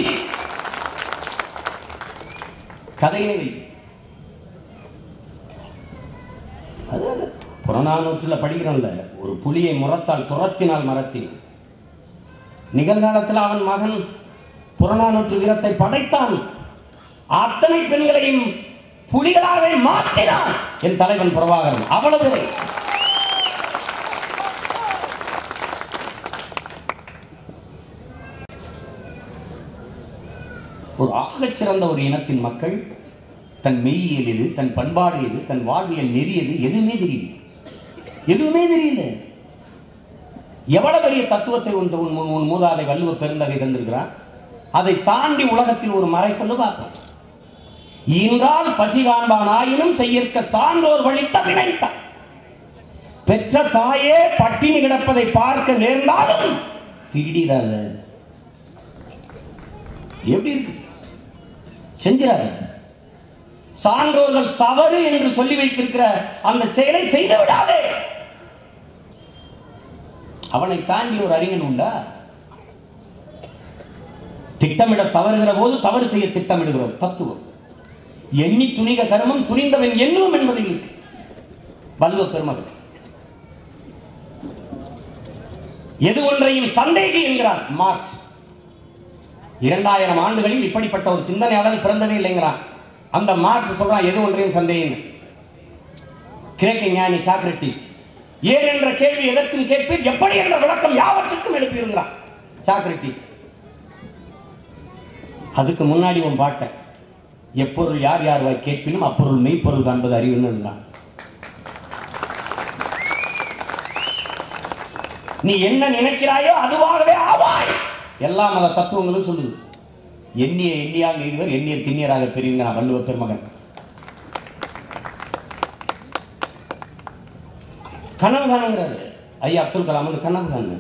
கதையினை வழி அது புறநானூற்றில் படிக்கிறோம்ல ஒரு புலியை முறத்தால் துரத்தினால் மரத்தில் நிகழ்காலத்தில் அவன் மகன் புறநானூற்று வீரத்தை படைத்தான் அத்தனை பெண்களையும் புலிகளாகவே மாற்றினான் என் தலைவன் பிரபாகரன் அவ்வளவு ஒரு ஆகச் சிறந்த ஒரு இனத்தின் மக்கள் தன் மெய்யியல் எது தன் பண்பாடு எது தன் வாழ்வியல் நெறி எது எதுவுமே தெரியல எதுவுமே தெரியல எவ்வளவு பெரிய தத்துவத்தை உன் உன் உன் உன் மூதாதை வள்ளுவ பெருந்தகை தந்திருக்கிறான் அதை தாண்டி உலகத்தில் ஒரு மறை சொல்லு பார்ப்போம் ஈன்றால் பசி காண்பான் ஆயினும் செய்யற்க சான்றோர் வழித்த வினைத்தான் பெற்ற தாயே பட்டினி கிடப்பதை பார்க்க நேர்ந்தாலும் திருடிடாத எப்படி இருக்கு செஞ்சிடாத சான்றோர்கள் தவறு என்று சொல்லி வைத்திருக்கிற அந்த செயலை செய்து விடாதே அவனை தாண்டி ஒரு அறிஞன் உண்டா திட்டமிட தவறுகிற போது தவறு செய்ய திட்டமிடுகிறோம் தத்துவம் எண்ணி துணிக கர்மம் துணிந்தவன் எண்ணுவோம் என்பதில் இருக்கு வல்லுவ பெருமகள் எது ஒன்றையும் சந்தேகி என்கிறான் மார்க்ஸ் இரண்டாயிரம் ஆண்டுகளில் இப்படிப்பட்ட ஒரு சிந்தனையாளர் பிறந்ததே இல்லைங்கிறான் அந்த மார்க்ஸ் சொல்றான் எது ஒன்றையும் சந்தேகம் கிரேக்க ஞானி சாக்ரட்டிஸ் ஏன் என்ற கேள்வி எதற்கும் கேட்பீர் எப்படி என்ற விளக்கம் யாவற்றுக்கும் எழுப்பியிருக்கிறான் சாக்ரட்டிஸ் அதுக்கு முன்னாடி உன் பாட்டை எப்பொருள் யார் யார் வாய் கேட்பினும் அப்பொருள் மெய்ப்பொருள் காண்பது அறிவுன்னு இருந்தான் நீ என்ன நினைக்கிறாயோ அதுவாகவே ஆவாய் எல்லா மத தத்துவங்களும் சொல்லுது எண்ணிய எண்ணியாக இருவர் எண்ணிய திண்ணியராக பெரியவங்க வள்ளுவ பெருமகன் கனவு காணுங்கிறாரு ஐயா அப்துல் கலாம் வந்து கனவு காணு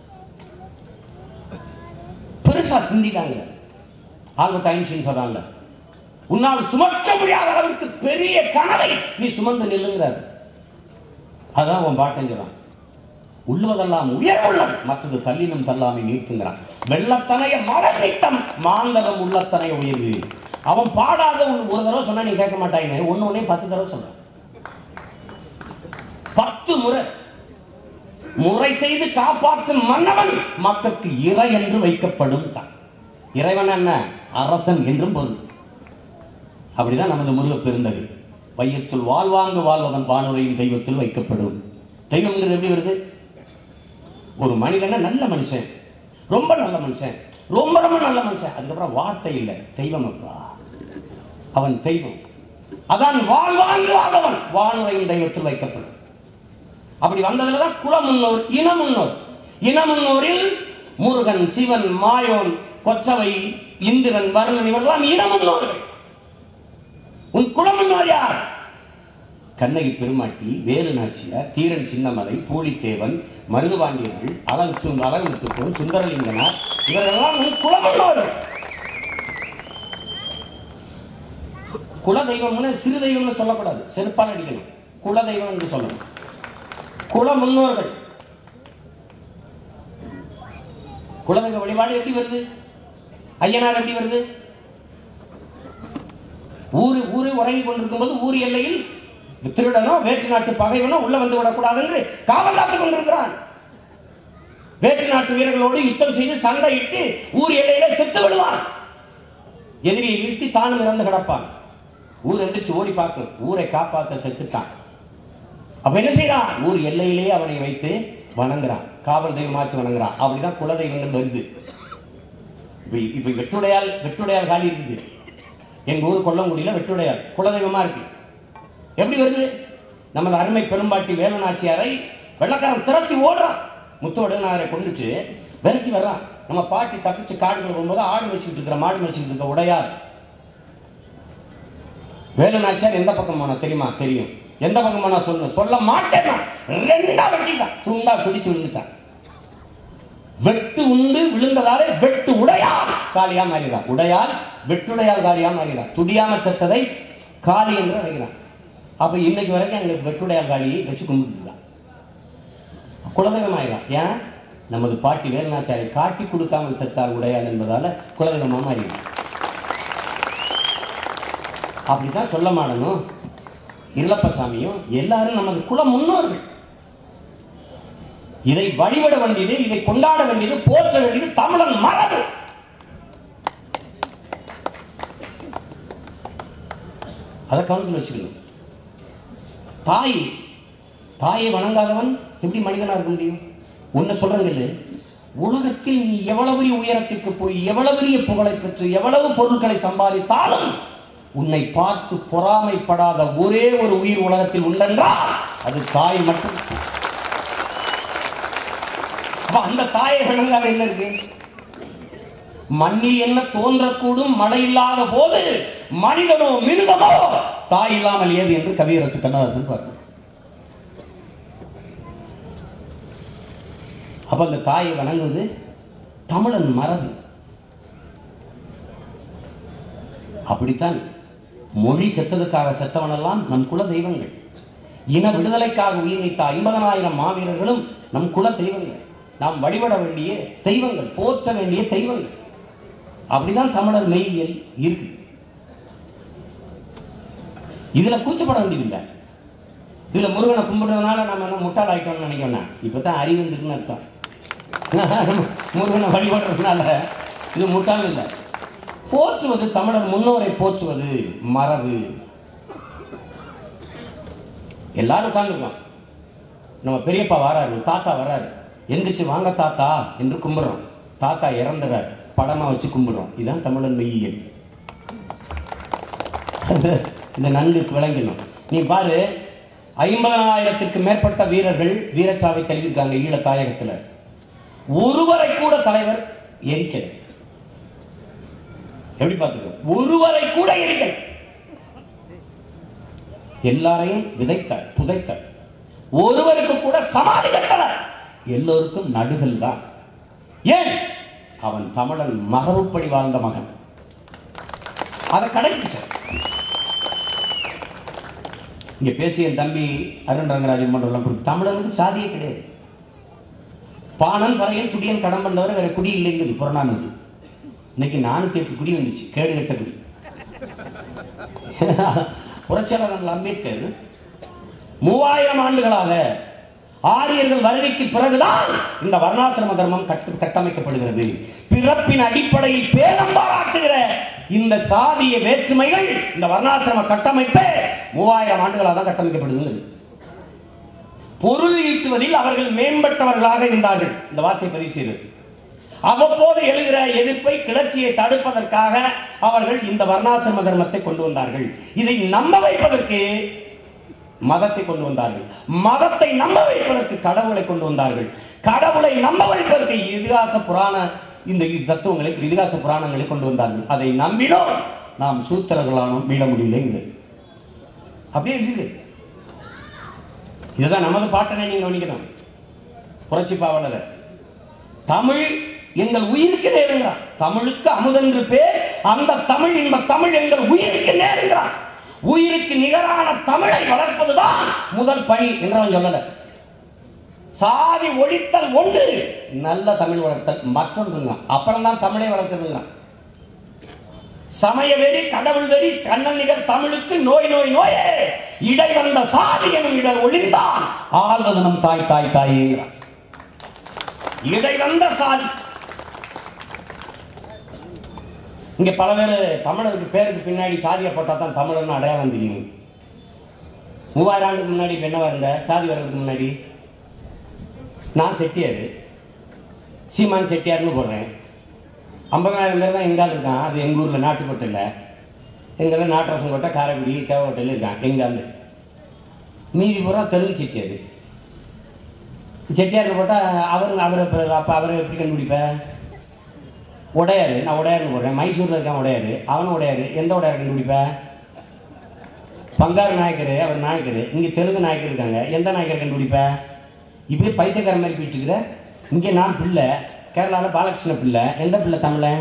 பெருசா சிந்திக்காங்க ஆல்பர்ட் ஐன்ஸ்டீன் சொல்றாங்க உன்னால் சுமக்க முடியாத அளவிற்கு பெரிய கனவை நீ சுமந்து நில்லுங்கிறாரு அதான் உன் பாட்டுங்கிறான் உள்ளுவதெல்லாம் உயர்வுள்ளம் மற்றது தள்ளினும் தள்ளாமை நீர்த்துங்கிறான் வெள்ளத்தனைய மடல் நிட்டம் மாந்தரம் உள்ளத்தனைய உயர்வு அவன் பாடாத ஒண்ணு ஒரு தடவை சொன்னா நீ கேட்க மாட்டாங்க ஒன்னு ஒன்னே பத்து தடவை சொல்றான் பத்து முறை முறை செய்து காப்பாற்றும் மன்னவன் மக்களுக்கு இறை என்று வைக்கப்படும் தான் இறைவன் என்ன அரசன் என்றும் பொருள் அப்படிதான் நமது முருக பெருந்தகை வையத்துள் வாழ்வாங்கு வாழ்வதன் வானுரையும் தெய்வத்தில் வைக்கப்படும் தெய்வம்ங்கிறது எப்படி வருது ஒரு மனிதன நல்ல மனுஷன் ரொம்ப நல்ல மனுஷன் ரொம்ப ரொம்ப நல்ல மனுஷன் அதுக்கப்புறம் வார்த்தை இல்லை தெய்வம் அப்பா அவன் தெய்வம் அதான் வாழ்வாங்கு வாழ்வன் வானுரையும் தெய்வத்தில் வைக்கப்படும் அப்படி வந்ததுல தான் குல முன்னோர் இன முன்னோர் இன முன்னோரில் முருகன் சிவன் மாயோன் கொச்சவை இந்திரன் வருணன் இவர்களாம் இன முன்னோர்கள் உன் குல முன்னோர் யார் கண்ணகி பெருமாட்டி வேலு நாச்சியார் தீரன் சின்னமலை பூலித்தேவன் மருதுபாண்டியர்கள் அழகு சு- அழகுமுத்துக்கோன் சுந்தரலிங்கனார் இவர்களெல்லாம் உன் குல முன்னோர்கள் குல தெய்வம்னு சிறு தெய்வம்னு சொல்லக்கூடாது செருப்பால் அடிக்கணும் குல தெய்வம் என்று சொல்லணும் குல முன்னோர்கள் குலதெய்வ வழிபாடு எப்படி வருது ஐயனார் எப்படி வருது ஊரு ஊரு உறங்கி கொண்டிருக்கும் போது ஊர் எல்லையில் திருடனோ வேற்று நாட்டு பகைவனோ உள்ள வந்து விடக்கூடாது என்று காவல் காத்துக் கொண்டிருக்கிறான் வேற்று நாட்டு வீரர்களோடு யுத்தம் செய்து சண்டையிட்டு ஊர் எல்லையில செத்து விடுவான் எதிரியை வீழ்த்தி தானும் இறந்து கிடப்பான் ஊர் எந்திரிச்சு ஓடி பார்க்கும் ஊரை காப்பாத்த செத்துட்டான் அப்ப என்ன செய்யறான் ஊர் எல்லையிலேயே அவனை வைத்து வணங்குறான் காவல் தெய்வமாச்சு வணங்குறான் அப்படிதான் குல தெய்வங்கள் வருது இப்ப இப்ப வெட்டுடையால் வெட்டுடையால் காலி இருக்குது எங்க ஊர் கொல்லங்குடியில வெட்டுடையால் குலதெய்வமா இருக்கு எப்படி வருது நம்ம அருமை பெரும்பாட்டி வேலநாச்சியாரை வெள்ளக்காரன் திரட்டி ஓடுறான் முத்துவடனாரை கொண்டுட்டு விரட்டி வர்றான் நம்ம பாட்டி தப்பிச்சு காடுகள் போகும்போது ஆடு வச்சுக்கிட்டு இருக்கிற மாடு வச்சுக்கிட்டு இருக்க உடையார் வேலுநாச்சியார் எந்த பக்கம் போனா தெரியுமா தெரியும் எந்த பக்கம் போனா சொல்லு சொல்ல மாட்டேன் நான். ரெண்டா வெட்டிட்டான் துண்டா துடிச்சு விழுந்துட்டான் வெட்டு உண்டு விழுந்ததாலே வெட்டு உடையால் காளியா மாறினான் உடையால் வெட்டுடையால் காளியா மாறினான் துடியாம செத்ததை காளி என்று அழைக்கிறான் அப்ப இன்னைக்கு வரைக்கும் அங்க வெட்டுடையால் காளியை வச்சு கும்பிட்டுருக்கான் குலதெய்வம் ஆயிடும் ஏன் நமது பாட்டி வேலுநாச்சாரை காட்டி கொடுக்காமல் செத்தார் உடையால் என்பதால குலதெய்வமா மாறிடும் அப்படித்தான் சொல்ல மாடணும் இல்லப்பசாமியும் எல்லாரும் நமது குல முன்னோர்கள் இதை வழிபட வேண்டியது இதை கொண்டாட வேண்டியது போற்ற வேண்டியது தமிழன் மரபு அதை கவனத்தில் வச்சுக்கணும் தாய் தாயை வணங்காதவன் எப்படி மனிதனா இருக்க முடியும் ஒன்னு சொல்றேங்கல்ல உலகத்தில் நீ எவ்வளவு பெரிய உயரத்திற்கு போய் எவ்வளவு பெரிய புகழை பெற்று எவ்வளவு பொருட்களை சம்பாதித்தாலும் உன்னை பார்த்து பொறாமைப்படாத ஒரே ஒரு உயிர் உலகத்தில் உண்டென்றால் அது தாய் மட்டும் அப்ப அந்த தாயை வணங்காத என்ன இருக்கு மண்ணில் என்ன தோன்றக்கூடும் மழை இல்லாத போது மனிதனோ மிருகமோ தாய் இல்லாமல் ஏது என்று கவியரசு கண்ணதாசன் பார்க்கிறார் அப்ப அந்த தாயை வணங்குவது தமிழன் மரபு அப்படித்தான் மொழி செத்ததுக்காக செத்தவனெல்லாம் நம் குல தெய்வங்கள் இன விடுதலைக்காக உயிர் நீத்த ஐம்பதனாயிரம் மாவீரர்களும் நம் குல தெய்வங்கள் நாம் வழிபட வேண்டிய தெய்வங்கள் போற்ற வேண்டிய தெய்வங்கள் அப்படிதான் தமிழர் மெய்யியல் இருக்குது இதுல கூச்சப்பட வேண்டியதில்லை இதுல முருகனை கும்பிடுறதுனால நம்ம என்ன முட்டாள் ஆயிட்டோம்னு நினைக்கணும் இப்பதான் அறிவு வந்துருக்குன்னு அர்த்தம் முருகனை வழிபடுறதுனால இது முட்டாள் இல்லை போற்றுவது தமிழர் முன்னோரை போற்றுவது மரபு எல்லாரும் உட்கார்ந்துருக்கோம் நம்ம பெரியப்பா வராரு தாத்தா வராரு எந்திரிச்சு வாங்க தாத்தா என்று கும்பிடுறோம் தாத்தா இறந்துறாரு படமா வச்சு கும்பிடுறோம் இதுதான் தமிழன் மெய்யியல் இந்த நன்கு விளங்கணும் நீ பாரு ஐம்பதனாயிரத்துக்கு மேற்பட்ட வீரர்கள் வீரச்சாவை தழுவிருக்காங்க ஈழ தாயகத்துல ஒருவரை கூட தலைவர் எரிக்கல எப்படி பார்த்துக்கோ ஒருவரை கூட எரிக்கல எல்லாரையும் விதைத்தார் புதைத்தார் ஒருவருக்கு கூட சமாதி கட்டல எல்லோருக்கும் நடுகள் தான் ஏன் அவன் தமிழன் மரபுப்படி வாழ்ந்த மகன் அதை கடைபிடிச்சார் இங்க பேசிய என் தம்பி அருண் ரங்கராஜன் மன்றம் குறிப்பு தமிழனுக்கு சாதியே கிடையாது பாணன் பறையன் துடியன் கடம் பண்ணவர் வேற குடி இல்லைங்குது புறநானூறு இன்னைக்கு நானூத்தி எட்டு குடி வந்துச்சு கேடு கட்ட குடி புரட்சியாளர் அம்பேத்கர் மூவாயிரம் ஆண்டுகளாக ஆரியர்கள் வருகைக்கு பிறகுதான் இந்த வர்ணாசிரம தர்மம் கட்டு கட்டமைக்கப்படுகிறது பிறப்பின் அடிப்படையில் பேரம் பாராட்டுகிற இந்த சாதிய வேற்றுமைகள் இந்த வர்ணாசிரம கட்டமைப்பே மூவாயிரம் ஆண்டுகளாக தான் கட்டமைக்கப்படுதுங்கிறது பொருள் ஈட்டுவதில் அவர்கள் மேம்பட்டவர்களாக இருந்தார்கள் இந்த வார்த்தை பதிவு செய்தது அவ்வப்போது எழுகிற எதிர்ப்பை கிளர்ச்சியை தடுப்பதற்காக அவர்கள் இந்த வர்ணாசிரம தர்மத்தை கொண்டு வந்தார்கள் இதை நம்ப வைப்பதற்கு மதத்தை கொண்டு வந்தார்கள் மதத்தை நம்ப வைப்பதற்கு கடவுளை கொண்டு வந்தார்கள் கடவுளை நம்ப வைப்பதற்கு இதிகாச புராண இந்த தத்துவங்களை இதிகாச புராணங்களை கொண்டு வந்தார்கள் அதை நம்பினோம் நாம் சூத்திரர்களானோம் மீள முடியலைங்குது அப்படியே இருக்கு இதுதான் நமது பாட்டனை நீங்க கவனிக்கணும் புரட்சி பாவலர் தமிழ் எங்கள் உயிருக்கு நேருங்கிறான் தமிழுக்கு அமுதென்று பேர் அந்த தமிழ் இன்ப தமிழ் எங்கள் உயிருக்கு நேருங்கிறான் உயிருக்கு நிகரான தமிழை வளர்ப்பதுதான் முதல் பணி என்றவன் சொல்லல சாதி ஒழித்தல் ஒன்று நல்ல தமிழ் வளர்த்தல் மற்றொன்றுங்க அப்புறம் தான் தமிழை வளர்த்ததுங்க சமய வெறி கடவுள் வெறி சன்னல் நிகர் தமிழுக்கு நோய் நோய் நோயே இடை வந்த சாதி எனும் இடர் ஒளிந்தான் ஆள்வது நம் தாய் தாய் தாயேங்கிறான் இடை வந்த சாதி இங்க பல பேர் தமிழருக்கு பேருக்கு பின்னாடி சாதியை போட்டா தான் தமிழர்னு அடையாளம் தெரியும் மூவாயிரம் ஆண்டுக்கு முன்னாடி இப்ப என்னவா இருந்த சாதி வர்றதுக்கு முன்னாடி நான் செட்டியார் சீமான் செட்டியார்னு போடுறேன் ஐம்பதாயிரம் பேர் தான் எங்கால் இருக்கான் அது எங்கள் ஊரில் நாட்டுக்கோட்டையில் எங்கள் நாட்டரசன் கோட்டை காரைக்குடி தேவக்கோட்டையில் இருக்கான் எங்கால் மீதி பூரா தெலுங்கு செட்டியார் செட்டியார்னு போட்டால் அவர் அவர் அப்போ அவரை எப்படி கண்டுபிடிப்ப உடையாரு நான் உடையாருன்னு போடுறேன் மைசூரில் இருக்கான் உடையாரு அவனும் உடையாரு எந்த உடையாரு கண்டுபிடிப்ப பங்காரு நாயக்கர் அவர் நாயக்கர் இங்கே தெலுங்கு நாயக்கர் இருக்காங்க எந்த நாயக்கர் கண்டுபிடிப்ப இப்படியே பைத்தியக்கார மாதிரி போயிட்டு இருக்கிற இங்கே நான் பிள்ளை கேரளாவில் பாலகிருஷ்ண பிள்ளை எந்த பிள்ளை தமிழன்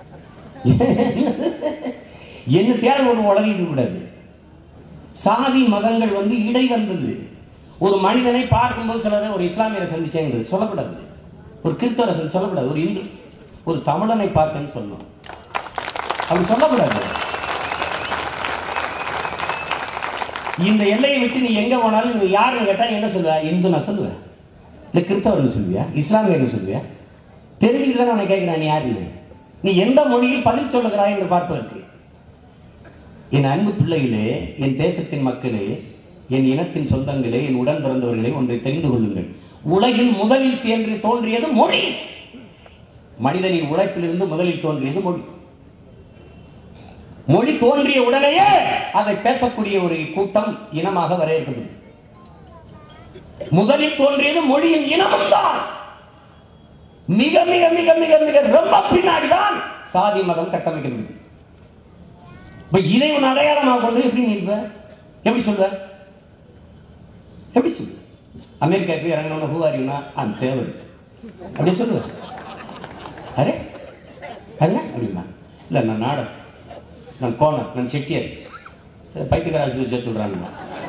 என்ன தேவை ஒரு உலகிட்டு கூடாது சாதி மதங்கள் வந்து இடை வந்தது ஒரு மனிதனை பார்க்கும்போது சிலர் ஒரு இஸ்லாமியரை சந்திச்சேங்கிறது சொல்லக்கூடாது ஒரு கிறிஸ்தவரை சந்தி சொல்லக்கூடாது ஒரு இந்து ஒரு தமிழனை பார்த்தேன்னு சொல்லணும் அப்படி சொல்லக்கூடாது இந்த எல்லையை விட்டு நீ எங்க போனாலும் நீ யாருன்னு கேட்டா நீ என்ன சொல்லுவ இந்து நான் சொல்லுவேன் இல்லை கிறிஸ்தவர்னு சொல்லுவியா இஸ்லாமியர்னு சொல்லுவியா தெரிஞ்சுக்கிட்டு தானே உன்னை கேட்கிறேன் நீ யாருன்னு நீ எந்த மொழியில் பதில் சொல்லுகிறாய் என்று பார்ப்பதற்கு என் அன்பு பிள்ளைகளே என் தேசத்தின் மக்களே என் இனத்தின் சொந்தங்களே என் உடன் பிறந்தவர்களே ஒன்றை தெரிந்து கொள்ளுங்கள் உலகில் முதலில் தோன்றி தோன்றியது மொழி மனிதனின் உழைப்பிலிருந்து முதலில் தோன்றியது மொழி மொழி தோன்றிய உடனேயே அதை பேசக்கூடிய ஒரு கூட்டம் இனமாக வரையறுக்கப்படுது முதலில் தோன்றியது மொழியின் இனமும் தான் மிக மிக மிக மிக மிக ரொம்ப பின்னாடிதான் சாதி மதம் கட்டமைக்கப்படுது இப்ப இதை உன் அடையாளமாக கொண்டு எப்படி நிற்ப எப்படி சொல்வ எப்படி சொல்லுவ அமெரிக்காவுக்கு இறங்கணும்னு ஹூவாரினா அந்த தேவை அப்படி சொல்லுவேன் அரே என்ன அப்படிமா இல்லை நான் நாடர் நான் கோணர் நான் செட்டியார் பைத்தியக்கார ஆஸ்பத்திரி சேர்த்து விடுறாங்க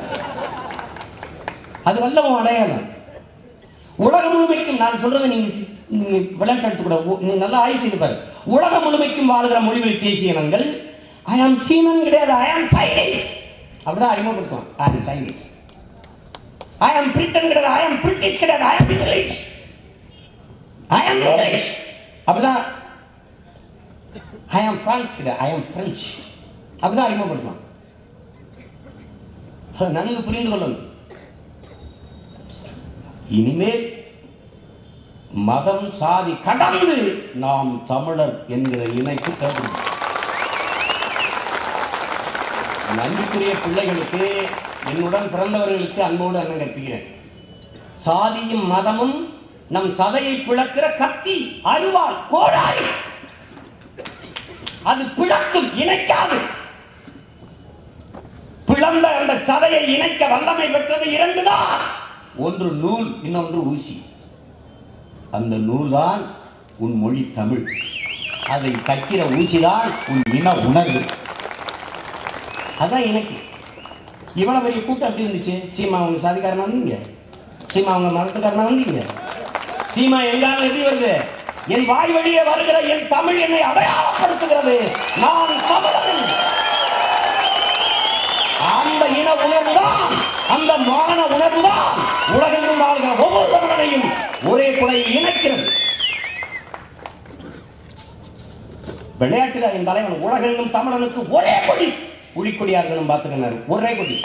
அது வல்ல உன் அடையாளம் உலகம் முழுமைக்கும் நான் சொல்றதை நீங்க சி- நீங்க விளக்க எடுத்துக்கூட நீங்க நல்லா ஆய்வு செய்து பாரு உலகம் முழுமைக்கும் வாழ்கிற மொழிவழி தேசிய இனங்கள் ஐ ஆம் சீனன் கிடையாது ஐ ஆம் சைனீஸ் அப்படிதான் அறிமுகப்படுத்துவான் ஐ ஆம் சைனீஸ் ஐ ஆம் பிரிட்டன் கிடையாது ஐ ஆம் பிரிட்டிஷ் கிடையாது ஐ ஆம் இங்கிலீஷ் ஐ ஆம் இங்கிலீஷ் அப்படிதான் ஐ ஆம் பிரான்ஸ் கிடையாது ஐ ஆம் பிரெஞ்சு அப்படிதான் அறிமுகப்படுத்துவான் அதை நன்கு புரிந்து கொள்ளணும் இனிமேல் மதம் சாதி கடந்து நாம் தமிழர் என்கிற இணைப்பு தேவை நன்றிக்குரிய பிள்ளைகளுக்கு என்னுடன் பிறந்தவர்களுக்கு அன்போடு அண்ணன் கற்பிக்கிறேன் சாதியும் மதமும் நம் சதையை பிளக்கிற கத்தி அருவாள் கோடாரி அது பிளக்கும் இணைக்காது பிளந்த அந்த சதையை இணைக்க வல்லமை பெற்றது இரண்டுதான் ஒன்று நூல் இன்னொன்று ஊசி அந்த நூல்தான் உன் மொழி தமிழ் அதை தைக்கிற ஊசிதான் உன் இன உணர்வு அதான் எனக்கு இவ்வளவு பெரிய கூட்டம் எப்படி இருந்துச்சு சீமா உங்க சாதிக்காரனா வந்தீங்க சீமா உங்க மதத்துக்காரனா வந்தீங்க சீமா எங்கால எப்படி வருது என் வாய் வழியே வருகிற என் தமிழ் என்னை அடையாளப்படுத்துகிறது நான் தமிழன் அந்த இன உணர்வுதான் அந்த மான உணர்வுதான் உலகெங்கும் வாழ்கிற ஒவ்வொரு தமிழனையும் ஒரே குடையில் இணைக்கிறது விளையாட்டுல என் தலைவன் உலகெங்கும் தமிழனுக்கு ஒரே கொடி புலிக்கொடியார்களும் பார்த்துக்கினாரு ஒரே கொடி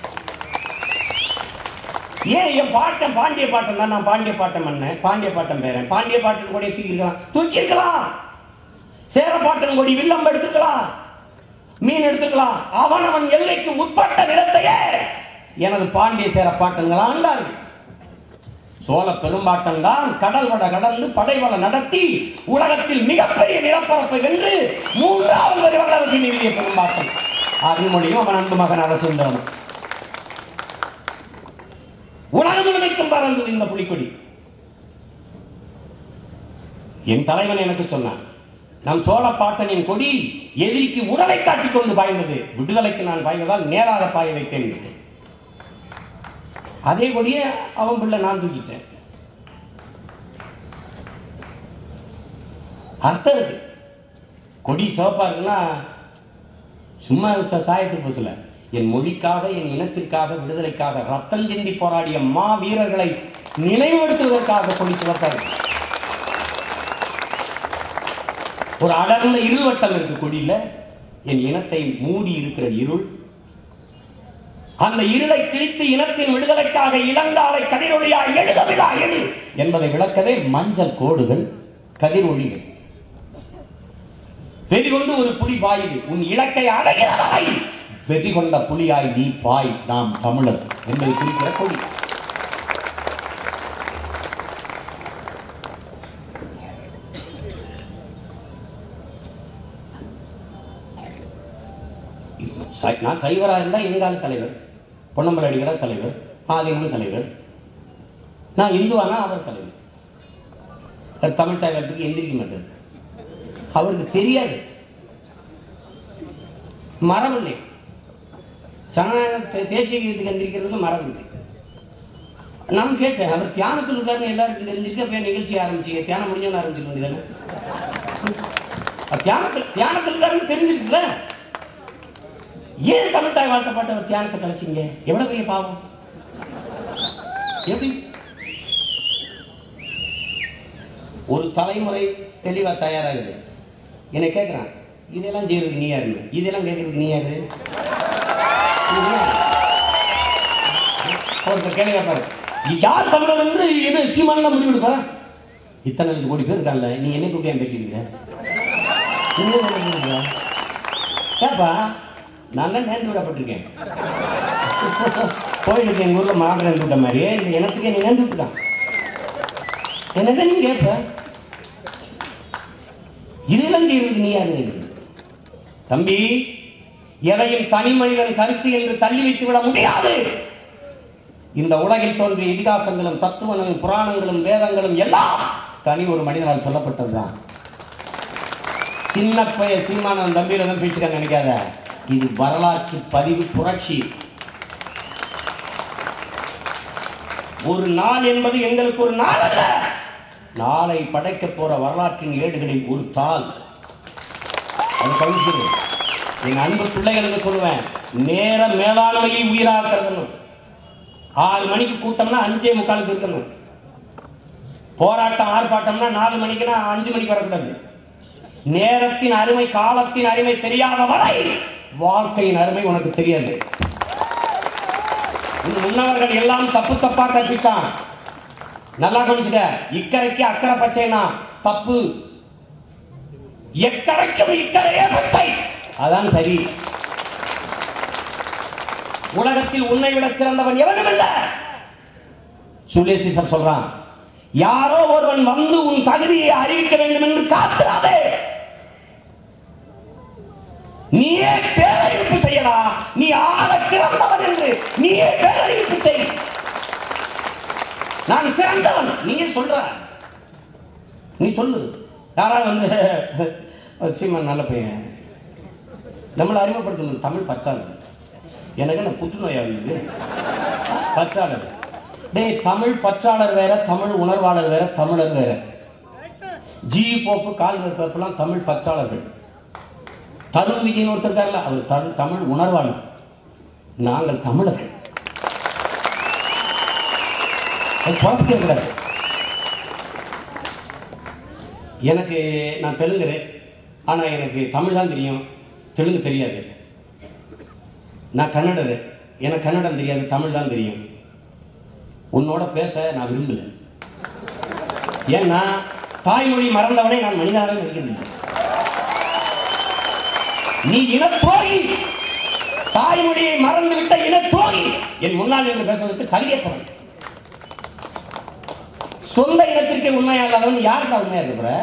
ஏன் என் பாட்டன் பாண்டிய பாட்டன் தான் நான் பாண்டிய பாட்டன் பண்ணேன் பாண்டிய பாட்டன் பேரன் பாண்டிய பாட்டன் கொடியை தூக்கிருக்கலாம் தூக்கியிருக்கலாம் சேர பாட்டன் கொடி வில்லம் எடுத்துக்கலாம் மீன் எடுத்துக்கலாம் அவன் அவன் எல்லைக்கு உட்பட்ட நிலத்தையே எனது பாண்டிய சேர பாட்டன்கள் ஆண்டார்கள் சோழ பெரும்பாட்டன் தான் கடல் வட கடந்து படைவள நடத்தி உலகத்தில் மிகப்பெரிய நிலப்பரப்பை வென்று மூன்றாவது வரை அரசு நிறுவிய பெரும்பாட்டன் அருள்மொழியும் அவன் அன்பு மகன் அரசுந்தரனும் உலகம் முழுமைக்கும் பறந்தது இந்த புலிக்கொடி என் தலைவன் எனக்கு சொன்னான் நம் சோழ பாட்டனின் கொடி எதிரிக்கு உடலை காட்டிக் கொண்டு பாய்ந்தது விடுதலைக்கு நான் பாய்ந்ததால் நேராக பாய வைத்தேன் விட்டேன் அதே கொடியை அவன் பிள்ளை நான் தூக்கிட்டேன் அர்த்தம் இருக்கு கொடி சிவப்பா இருக்குன்னா சும்மா ச- சாயத்துக்கு பூசல என் மொழிக்காக என் இனத்திற்காக விடுதலைக்காக ரத்தம் சிந்தி போராடிய மா வீரர்களை நினைவுபடுத்துவதற்காக கொடி சிவப்பா இருக்கு ஒரு அடர்ந்த இருள்வட்டம் இருக்கு கொடியில என் இனத்தை மூடி இருக்கிற இருள் அந்த இருளை கிழித்து இனத்தின் விடுதலைக்காக இளங்காலை கதிரொளியா எழுதவிழா எழு என்பதை விளக்கவே மஞ்சள் கோடுகள் கதிரொளிகள் வெறி கொண்டு ஒரு புலி பாயுது உன் இலக்கை அடைகிற வரை வெறி கொண்ட புலியாய் நீ பாய் நாம் தமிழர் என்பதை குறிக்கிற கொடி சை- நான் சைவரா இருந்தா எங்கால் தலைவர் பொன்னம்பல அடிகளார் தலைவர் ஆதீனம் தலைவர் நான் இந்துவானா அவர் தலைவர் அது தமிழ் தலைவரத்துக்கு எந்திரிக்க மாட்டார் அவருக்கு தெரியாது மரம் இல்லை ஜனநாயக தே- தேசிய கீதத்துக்கு எந்திரிக்கிறதுக்கு மரம் இருக்கு நான் கேட்டேன் அவர் தியானத்தில் இருக்காருன்னு எல்லாருக்கும் தெரிஞ்சிருக்கு அப்போ நிகழ்ச்சி ஆரம்பிச்சீங்க தியானம் முடிஞ்சோன்னு ஆரம்பிச்சிருக்க வேண்டியதானே அது தியானத்தில் தியானத்தில் இருக்காருன்னு தெரிஞ்சிருக்குல்ல ஏன் தமிழ் தாய் வாழ்த்த பாட்ட ஒரு தியானத்தை கலைச்சிங்க எவ்வளவு பெரிய பாவம் எப்படி ஒரு தலைமுறை தெளிவா தயாராகுது என்னை கேட்குறான் இதெல்லாம் செய்யறதுக்கு நீ யாருன்னு இதெல்லாம் கேட்கறதுக்கு நீ யாரு நீ யாரு? ஒருத்தர் கேள்வி கேட்பாரு யார் தமிழர் என்று இது சீமான தான் முடிவு எடுப்பாரா இத்தனை லட்சம் கோடி பேர் இருக்கான்ல நீ என்ன கூப்பிட்டு ஏன் பேட்டிருக்கிற ஏப்பா நான் தான் நேர்ந்து விடப்பட்டிருக்கேன் கோயிலுக்கு எங்கள் ஊரில் மாடு நேர்ந்து விட்ட மாதிரி இந்த இனத்துக்கு நீ நேர்ந்து விட்டுட்டான் என்னதான் நீ கேட்ப இதெல்லாம் செய்வதற்கு நீ யாரு கேட்குறது தம்பி எதையும் தனி மனிதன் கருத்து என்று தள்ளி வைத்து விட முடியாது இந்த உலகில் தோன்றிய இதிகாசங்களும் தத்துவங்களும் புராணங்களும் வேதங்களும் எல்லாம் தனி ஒரு மனிதனால் சொல்லப்பட்டதுதான் சின்ன பைய சீமானவன் தம்பியில தான் பேச்சுக்க நினைக்காத இது வரலாற்று பதிவு புரட்சி ஒரு நாள் என்பது எங்களுக்கு ஒரு நாள் அல்ல நாளை படைக்க போற வரலாற்றின் ஏடுகளில் ஒரு தாள் அது கவிஞர் என் அன்பு பிள்ளைகளுக்கு சொல்லுவேன் நேர மேலாண்மையை உயிராக கருதணும் ஆறு மணிக்கு கூட்டம்னா அஞ்சே முக்காலுக்கு இருக்கணும் போராட்டம் ஆர்ப்பாட்டம்னா நாலு மணிக்குனா அஞ்சு மணிக்கு வரக்கூடாது நேரத்தின் அருமை காலத்தின் அருமை தெரியாத வரை வாழ்க்கையின் அருமை உனக்கு தெரியாது இந்த முன்னவர்கள் எல்லாம் தப்பு தப்பா கற்பிச்சான் நல்லா கவனிச்சுக்க இக்கரைக்கு அக்கறை பச்சைனா தப்பு எக்கரைக்கும் இக்கரையே பச்சை அதான் சரி உலகத்தில் உன்னை விட சிறந்தவன் எவனும் இல்ல சுல்லேசிசர் சொல்றான் யாரோ ஒருவன் வந்து உன் தகுதியை அறிவிக்க வேண்டும் என்று காத்திராதே நீயே பேரறிவிப்பு செய்யடா நீ ஆக சிறந்தவன் என்று நீயே பேரறிவிப்பு செய் நான் சிறந்தவன் நீயே சொல்ற நீ சொல்லு யாராவது வந்து சீமான் நல்ல பையன் நம்மளை அறிமுகப்படுத்தணும் தமிழ் பச்சாளர் எனக்கு என்ன புற்றுநோயா இருந்தது பற்றாளர் டேய் தமிழ் பற்றாளர் வேற தமிழ் உணர்வாளர் வேற தமிழர் வேற ஜி போப்பு கால்வர் போப்புலாம் தமிழ் பற்றாளர்கள் தருண் விஜயன் ஒருத்தர் இருக்கார்ல அவர் தமிழ் தமிழ் உணர்வாளர் நாங்கள் தமிழர்கள் அது குழப்பிக்க கூடாது எனக்கு நான் தெலுங்குரு ஆனால் எனக்கு தமிழ் தான் தெரியும் தெலுங்கு தெரியாது நான் கன்னடரு எனக்கு கன்னடம் தெரியாது தமிழ் தான் தெரியும் உன்னோட பேச நான் விரும்பல ஏன்னா தாய்மொழி மறந்தவனை நான் மனிதனாக இருக்கிறது நீ இனத்துரோகி தாய்மொழியை மறந்துவிட்ட இனத்துரோகி என் முன்னால் என்று பேசுவதற்கு தகுதியற்றவன் சொந்த இனத்திற்கே உண்மையா இல்லாதவன் யாருக்கா உண்மையா இருக்க போற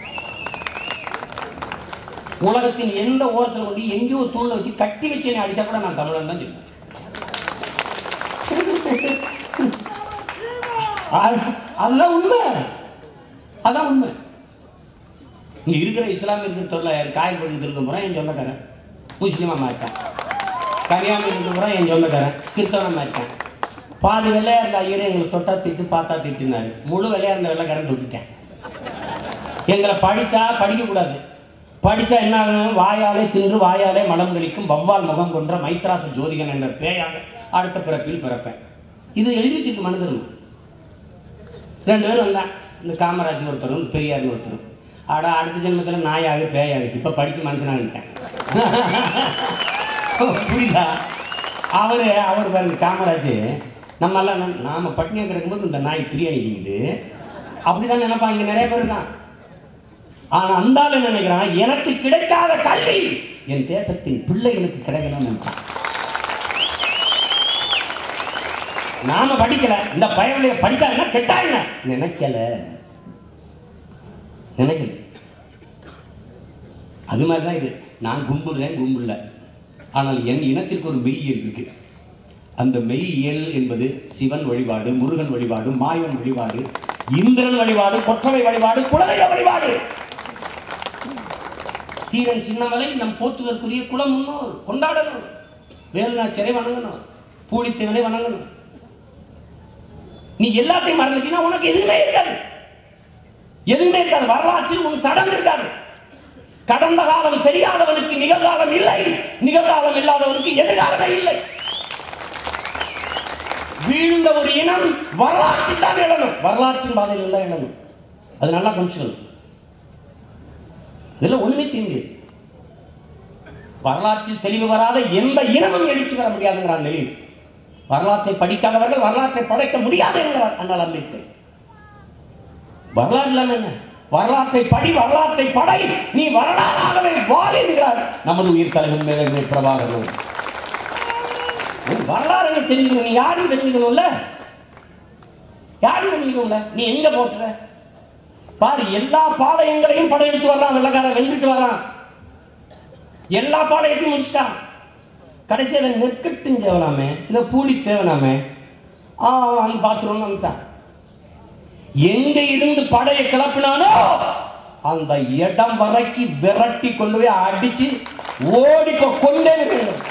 உலகத்தின் எந்த ஓரத்தில் கொண்டு எங்கேயோ ஒரு தூண்ல வச்சு கட்டி வச்சு என்னை அடிச்சா கூட நான் தமிழன் தான் சொல்லுவேன் அது- அதுதான் உண்மை அதான் உண்மை இங்க இருக்கிற இஸ்லாமியருக்கு தொழில் காயல்பட்டு இருக்க முறை என் சொந்தக்காரன் முஸ்லீமா மாறிட்டான் கன்னியாகுமரி இருக்க முறை என் சொந்தக்காரன் கிறிஸ்தவனா மாறிட்டான் பாதி வெள்ளையா இருந்த ஐயரே எங்களுக்கு தொட்டா திட்டு பார்த்தா திட்டுனாரு முழு வெள்ளையா இருந்த வெள்ளைக்காரன் தொட்டுட்டேன் எங்களை படிச்சா படிக்க கூடாது படிச்சா என்ன ஆகும்? வாயாலே தின்று வாயாலே மலம் கழிக்கும் வவ்வால் முகம் கொன்ற மைத்ராச ஜோதிகன் என்ற பேயாக அடுத்த பிறப்பில் பிறப்பேன் இது எழுதி வச்சிருக்கு மனு தர்மம் ரெண்டு பேரும் வந்தான் இந்த காமராஜ் ஒருத்தரும் பெரியார் ஒருத்தரும் ஆடா அடுத்த ஜென்மத்தில் நாயாக பேயாக இப்போ படித்து மனுஷனாகிட்டேன் புரியுதா அவர் அவர் பாருங்க காமராஜ் நம்மெல்லாம் நம்- நாம பட்னியாக கிடக்கும்போது இந்த நாய் பிரியாணி திங்குது அப்படிதான் நினைப்பான் இங்க நிறைய பேர் இருக்கான் ஆனா அந்த ஆளு என்ன நினைக்கிறான் எனக்கு கிடைக்காத கல்வி என் தேசத்தின் பிள்ளைகளுக்கு கிடைக்கணும்னு நினைச்சான் நாம படிக்கல இந்த பயவிலைய படிச்சா என்ன கெட்டா என்ன நினைக்கல நினைக்கல அது மாதிரி தான் இது நான் கும்பிடுறேன் கும்பிடல ஆனால் என் இனத்திற்கு ஒரு மெய்யியல் இருக்கு அந்த மெய்யியல் என்பது சிவன் வழிபாடு முருகன் வழிபாடு மாயன் வழிபாடு இந்திரன் வழிபாடு கொற்றவை வழிபாடு குலதெய்வ வழிபாடு தீரன் சின்னமலை நம் போற்றுதற்குரிய குலம் முன்னோர் கொண்டாடணும் வேலுநாச்சியரை வணங்கணும் பூலித்தேவனை வணங்கணும் நீ எல்லாத்தையும் மறந்துட்டீங்கன்னா உனக்கு எதுவுமே இருக்காது எதுவுமே இருக்காது வரலாற்றில் உன் தடம் இருக்காது கடந்த காலம் தெரியாதவனுக்கு நிகழ்காலம் இல்லை நிகழ்காலம் இல்லாதவனுக்கு எதிர்காலமே இல்லை வீழ்ந்த ஒரு இனம் வரலாற்றில் தான் எழணும் வரலாற்றின் பாதையில் தான் எழணும் அது நல்லா கொஞ்சம் இதெல்லாம் ஒண்ணுமே செய்ய முடியாது வரலாற்றில் தெளிவு வராத எந்த இனமும் எழுச்சி வர முடியாதுங்கிறான் நிலையில் வரலாற்றை படிக்காதவர்கள் வரலாற்றை படைக்க முடியாது என்கிறார் அண்ணல் அம்பேத்கர் வரலாறு இல்லாம என்ன வரலாற்றை படி வரலாற்றை படை நீ வரலாறாகவே வாழ் என்கிறார் நமது உயிர் தலைவன் மேலே பிரபாகரன் உன் வரலாறு என்ன தெரிஞ்சுக்கணும் நீ யாரும் தெரிஞ்சுக்கணும்ல யாரும் தெரிஞ்சுக்கணும்ல நீ எங்க போட்டுற பாரு எல்லா பாளையங்களையும் படையெடுத்து வர்றான் வெள்ளக்காரன் வென்றுட்டு வர்றான் எல்லா பாளையத்தையும் முடிச்சிட்டான் கடைசியில் நெற்கட்டும் தேவனாமே இதை பூலி தேவனாமே ஆ அந்த பாத்ரூம் வந்துட்டான் எங்க இருந்து படையை கிளப்பினானோ அந்த இடம் வரைக்கும் விரட்டி கொண்டு போய் அடிச்சு ஓடி போ கொண்டே வேண்டும்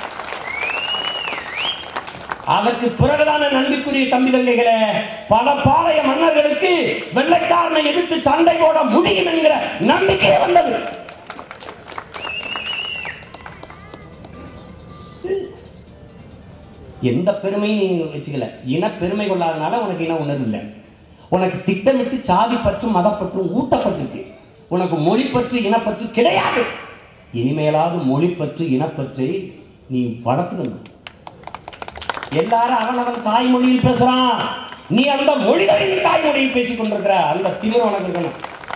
அதற்கு பிறகுதான நன்பிக்குரிய தம்பி தங்கைகளே பல பாளைய மன்னர்களுக்கு வெள்ளைக்காரனை எதிர்த்து சண்டை போட முடியும் என்கிற நம்பிக்கை வந்தது எந்த பெருமையும் நீ வச்சுக்கல இன பெருமை கொள்ளாதனால உனக்கு இன உணர்வு இல்லை உனக்கு திட்டமிட்டு சாதி பற்றும் மதப்பற்றும் ஊட்டப்பட்டிருக்கு உனக்கு மொழி பற்று இனப்பற்று கிடையாது இனிமேலாவது மொழி பற்று இனப்பற்றை நீ வளர்த்துக்கணும் எல்லாரும் அவனவன் தாய்மொழியில் பேசுறான் நீ அந்த மொழிகளின் தாய்மொழியில் பேசிக் கொண்டிருக்கிற அந்த திமிர் உனக்கு இருக்கணும்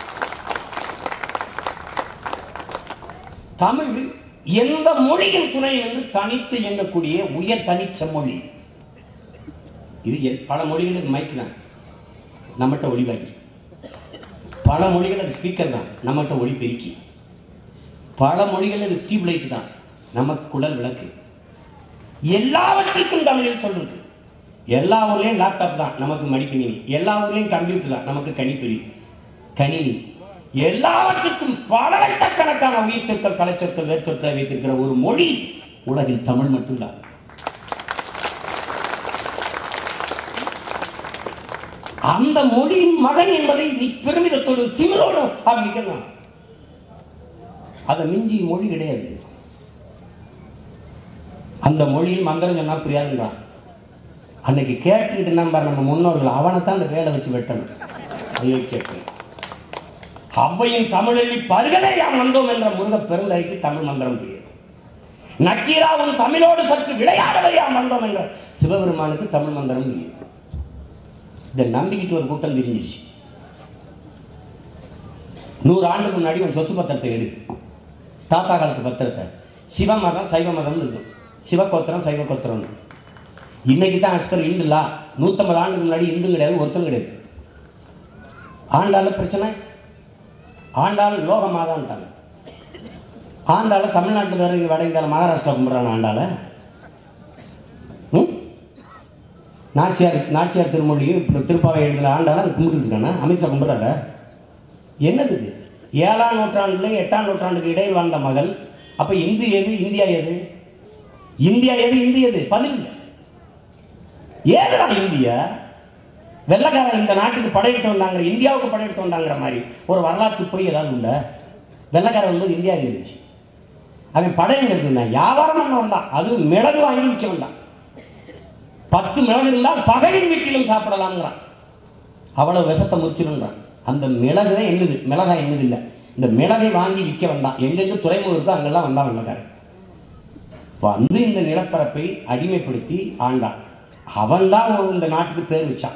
தமிழ் எந்த மொழியின் துணை என்று தனித்து இயங்கக்கூடிய உயர் தனிச்ச மொழி இது எல்- பல மொழிகள் இது மைக் தான் நம்மகிட்ட ஒளிவாக்கி பல மொழிகள் அது ஸ்பீக்கர் தான் நம்மகிட்ட ஒளி பெருக்கி பல மொழிகள் அது டியூப் லைட் தான் நமக்கு குழல் விளக்கு எல்லாவற்றுக்கும் தமிழில் சொல்லுது எல்லா ஊர்லேயும் லேப்டாப் தான் நமக்கு மடிக்கணினி எல்லா ஊர்லேயும் கம்ப்யூட்டர் தான் நமக்கு கணிப்பொறி கணினி எல்லாவற்றுக்கும் பல லட்சக்கணக்கான உயிர் சொற்கள் கலைச்சொற்கள் வேர்ச்சொற்களை வைத்திருக்கிற ஒரு மொழி உலகில் தமிழ் மட்டும்தான் அந்த மொழியின் மகன் என்பதை நீ பெருமிதத்தோடு திமிரோடு ஆரம்பிக்கலாம் அதை மிஞ்சி மொழி கிடையாது அந்த மொழியில் மந்திரம் சொன்னா புரியாதுன்றான் அன்னைக்கு கேட்டுக்கிட்டு இருந்தான் பாரு நம்ம முன்னோர்கள் அவனை தான் அந்த வேலை வச்சு வெட்டணும் ஐயோ கேட்டு அவ்வையின் தமிழெல்லி பருகவே யாம் வந்தோம் என்ற முருக பெருந்தைக்கு தமிழ் மந்திரம் புரியுது நக்கீராவும் தமிழோடு சற்று விளையாடவே யாம் வந்தோம் என்ற சிவபெருமானுக்கு தமிழ் மந்திரம் புரியுது இதை நம்பிக்கிட்டு ஒரு கூட்டம் தெரிஞ்சிருச்சு நூறு ஆண்டுக்கு முன்னாடி உன் சொத்து பத்திரத்தை எடு தாத்தா காலத்து பத்திரத்தை சிவ மதம் சைவ மதம்னு இருக்கும் சிவகோத்திரம் சைவ கோத்திரம்னு இன்னைக்கு தான் அஸ்பர் இந்துலா நூற்றம்பது ஆண்டுக்கு முன்னாடி இந்து கிடையாது ஒருத்தம் கிடையாது ஆண்டால பிரச்சனை ஆண்டாள் லோக மாதான்ட்டாங்க ஆண்டாள தமிழ்நாட்டில் வேற இங்கே வட இந்தியாவில் மகாராஷ்டிரா கும்பிட்றாங்க ஆண்டாள ம் நாச்சியார் நாச்சியார் திருமொழியும் இப்போ திருப்பாவை எழுதுகிற ஆண்டாள அங்கே கும்பிட்டுட்டு இருக்கானே அமித்ஷா கும்பிட்றாரு என்னது இது ஏழாம் நூற்றாண்டுல எட்டாம் நூற்றாண்டுக்கு இடையில் வாழ்ந்த மகள் அப்போ இந்து எது இந்தியா எது இந்தியா எது இந்து எது பதில் இல்லை ஏதுடா இந்தியா வெள்ளக்காரன் இந்த நாட்டுக்கு படையெடுத்து வந்தாங்க இந்தியாவுக்கு படையெடுத்து வந்தாங்கிற மாதிரி ஒரு வரலாற்று போய் ஏதாவது உண்டா வெள்ளக்காரன் வரும்போது இந்தியா எங்க இருந்துச்சு அவன் படையங்க இருந்தான் வியாபாரம் பண்ண வந்தான் அது மிளகு வாங்கி விற்க வந்தான் பத்து மிளகு இருந்தால் பகையின் வீட்டிலும் சாப்பிடலாம்ங்கிறான் அவ்வளவு விஷத்தை முறிச்சிடுன்றான் அந்த மிளகு தான் என்னது மிளகாய் என்னது இல்லை இந்த மிளகை வாங்கி விற்க வந்தான் எங்கெங்க துறைமுகம் இருக்கோ அங்கெல்லாம் வந்தான் வெள்ளக்காரன் வந்து இந்த நிலப்பரப்பை அடிமைப்படுத்தி ஆண்டான் அவன்தான் இந்த நாட்டுக்கு பேர் வச்சான்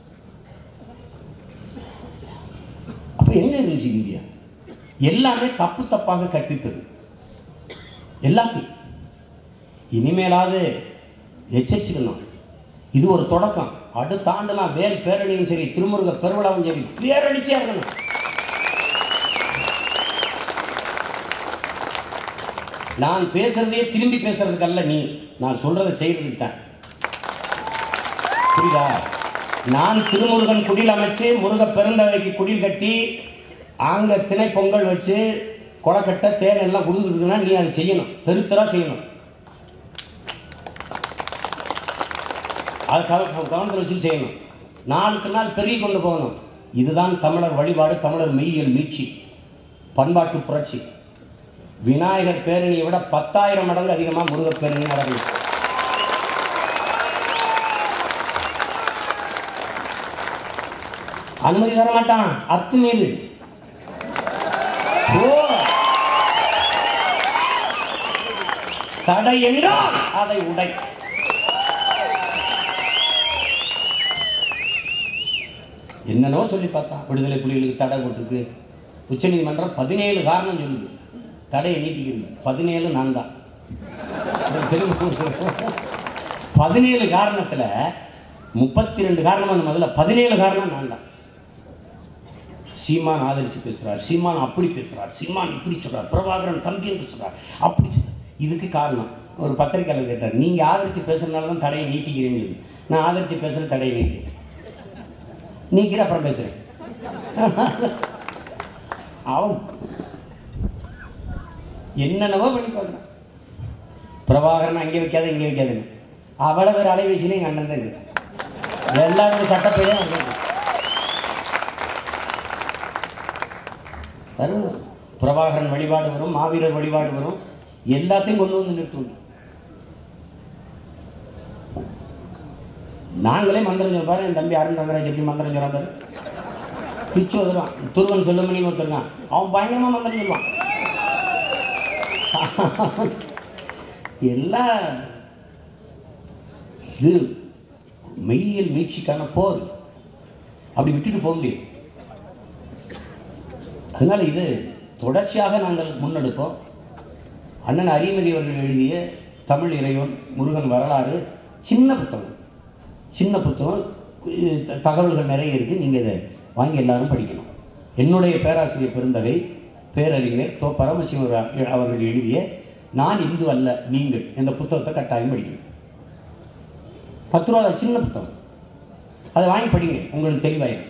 அப்போ எங்க இருந்துச்சு இந்தியா எல்லாமே தப்பு தப்பாக கற்பிப்பது எல்லாத்தையும் இனிமேலாவது எச்சரிச்சுக்கணும் இது ஒரு தொடக்கம் அடுத்த ஆண்டுலாம் வேல் பேரணியும் சரி திருமுருக பெருவிழாவும் சரி பேரணிச்சே இருக்கணும் நான் பேசுறதையே திரும்பி பேசுறதுக்கல்ல நீ நான் சொல்றதை செய்யறதுக்கு தான் புரியுதா நான் திருமுருகன் குடில் அமைச்சு முருக பெருந்தவைக்கு குடில் கட்டி அங்க திணை பொங்கல் வச்சு கொலக்கட்டை தேன் எல்லாம் கொடுத்துருக்குன்னா நீ அதை செய்யணும் தெரு தெரா செய்யணும் அது கவ- கவனத்தில் வச்சு செய்யணும் நாளுக்கு நாள் பெருகி கொண்டு போகணும் இதுதான் தமிழர் வழிபாடு தமிழர் மெய்யியல் மீட்சி பண்பாட்டு புரட்சி விநாயகர் பேரணியை விட பத்தாயிரம் மடங்கு அதிகமாக முருகப் பேரணி நடக்கும் அனுமதி தர மாட்டான் அத்துமீறி ஓ தடை என்றால் அதை உடை என்னென்னவோ சொல்லி பார்த்தான் விடுதலை புலிகளுக்கு தடை போட்டிருக்கு உச்சநீதிமன்றம் பதினேழு காரணம் சொல்லுது தடையை நீட்டிக்கிறது பதினேழு நான் தான் பதினேழு காரணத்தில் முப்பத்தி ரெண்டு காரணம் முதல்ல பதினேழு காரணம் நான் தான் சீமான் ஆதரிச்சு பேசுறார் சீமான் அப்படி பேசுறார் சீமான் இப்படி சொல்றார் பிரபாகரன் தம்பி என்று சொல்றார் அப்படி சொல்றார் இதுக்கு காரணம் ஒரு பத்திரிக்கையாளர் கேட்டார் நீங்க ஆதரிச்சு பேசுறதுனால தான் தடையை நீட்டிக்கிறீங்க நான் ஆதரிச்சு பேசுற தடையை நீட்டி நீக்கிற அப்புறம் பேசுறேன் அவன் என்னென்னவோ பண்ணி பார்க்குறான் பிரபாகரன் அங்கே வைக்காத இங்கே வைக்காதுன்னு அவ்வளோ பேர் அலைவீசிலே எங்கள் அண்ணன் தான் இருக்குது எல்லாரோட சட்டப்பேரும் அங்கே இருக்கு. வரும் பிரபாகரன் வழிபாடு வரும் மாவீரர் வழிபாடு வரும் எல்லாத்தையும் கொண்டு வந்து நிறுத்துவோம் நாங்களே மந்திரம் சொல்ல பாரு என் தம்பி அருண் ரங்கராஜ் எப்படி மந்திரம் சொல்றான் பாரு பிச்சு வந்துடுவான் துருவன் செல்லுமணின்னு ஒருத்தருக்கான் அவன் பயங்கரமா மந்திரம் சொல்லுவான் எல்லாம் இது மெய்யியல் மீட்சிக்கான போர் அப்படி விட்டுட்டு போக முடியாது அதனால இது தொடர்ச்சியாக நாங்கள் முன்னெடுப்போம் அண்ணன் அரியமதி அவர்கள் எழுதிய தமிழ் இறைவன் முருகன் வரலாறு சின்ன புத்தகம் சின்ன புத்தகம் கு- த- தகவல்கள் நிறைய இருக்குது நீங்கள் இதை வாங்கி எல்லாரும் படிக்கணும் என்னுடைய பேராசிரியர் பெருந்தகை பேரறிஞர் தோ பரமசிவம் அவர்கள் அவர்கள் எழுதிய நான் இந்து அல்ல நீங்கள் இந்த புத்தகத்தை கட்டாயம் படிக்கணும் பத்து ரூபா தான் சின்ன புத்தகம் அதை வாங்கி படிங்க உங்களுக்கு தெளிவாயிரும்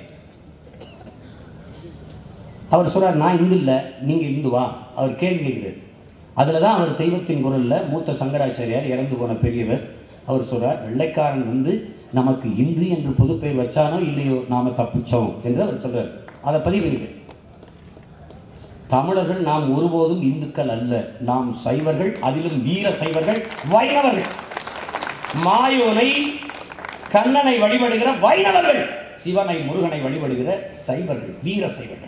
அவர் சொல்றார் நான் இந்து இல்லை நீங்கள் இந்துவா அவர் கேள்வி கேட்கிறார் அதில் தான் அவர் தெய்வத்தின் குரலில் மூத்த சங்கராச்சாரியார் இறந்து போன பெரியவர் அவர் சொல்றார் வெள்ளைக்காரன் வந்து நமக்கு இந்து என்று பொதுப்பெயர் வச்சானோ இல்லையோ நாம தப்பிச்சோம் என்று அவர் சொல்றார் அதை பதிவு பண்ணிக்க தமிழர்கள் நாம் ஒருபோதும் இந்துக்கள் அல்ல நாம் சைவர்கள் அதிலும் வீர சைவர்கள் வைணவர்கள் மாயோனை கண்ணனை வழிபடுகிற வைணவர்கள் சிவனை முருகனை வழிபடுகிற சைவர்கள் வீர சைவர்கள்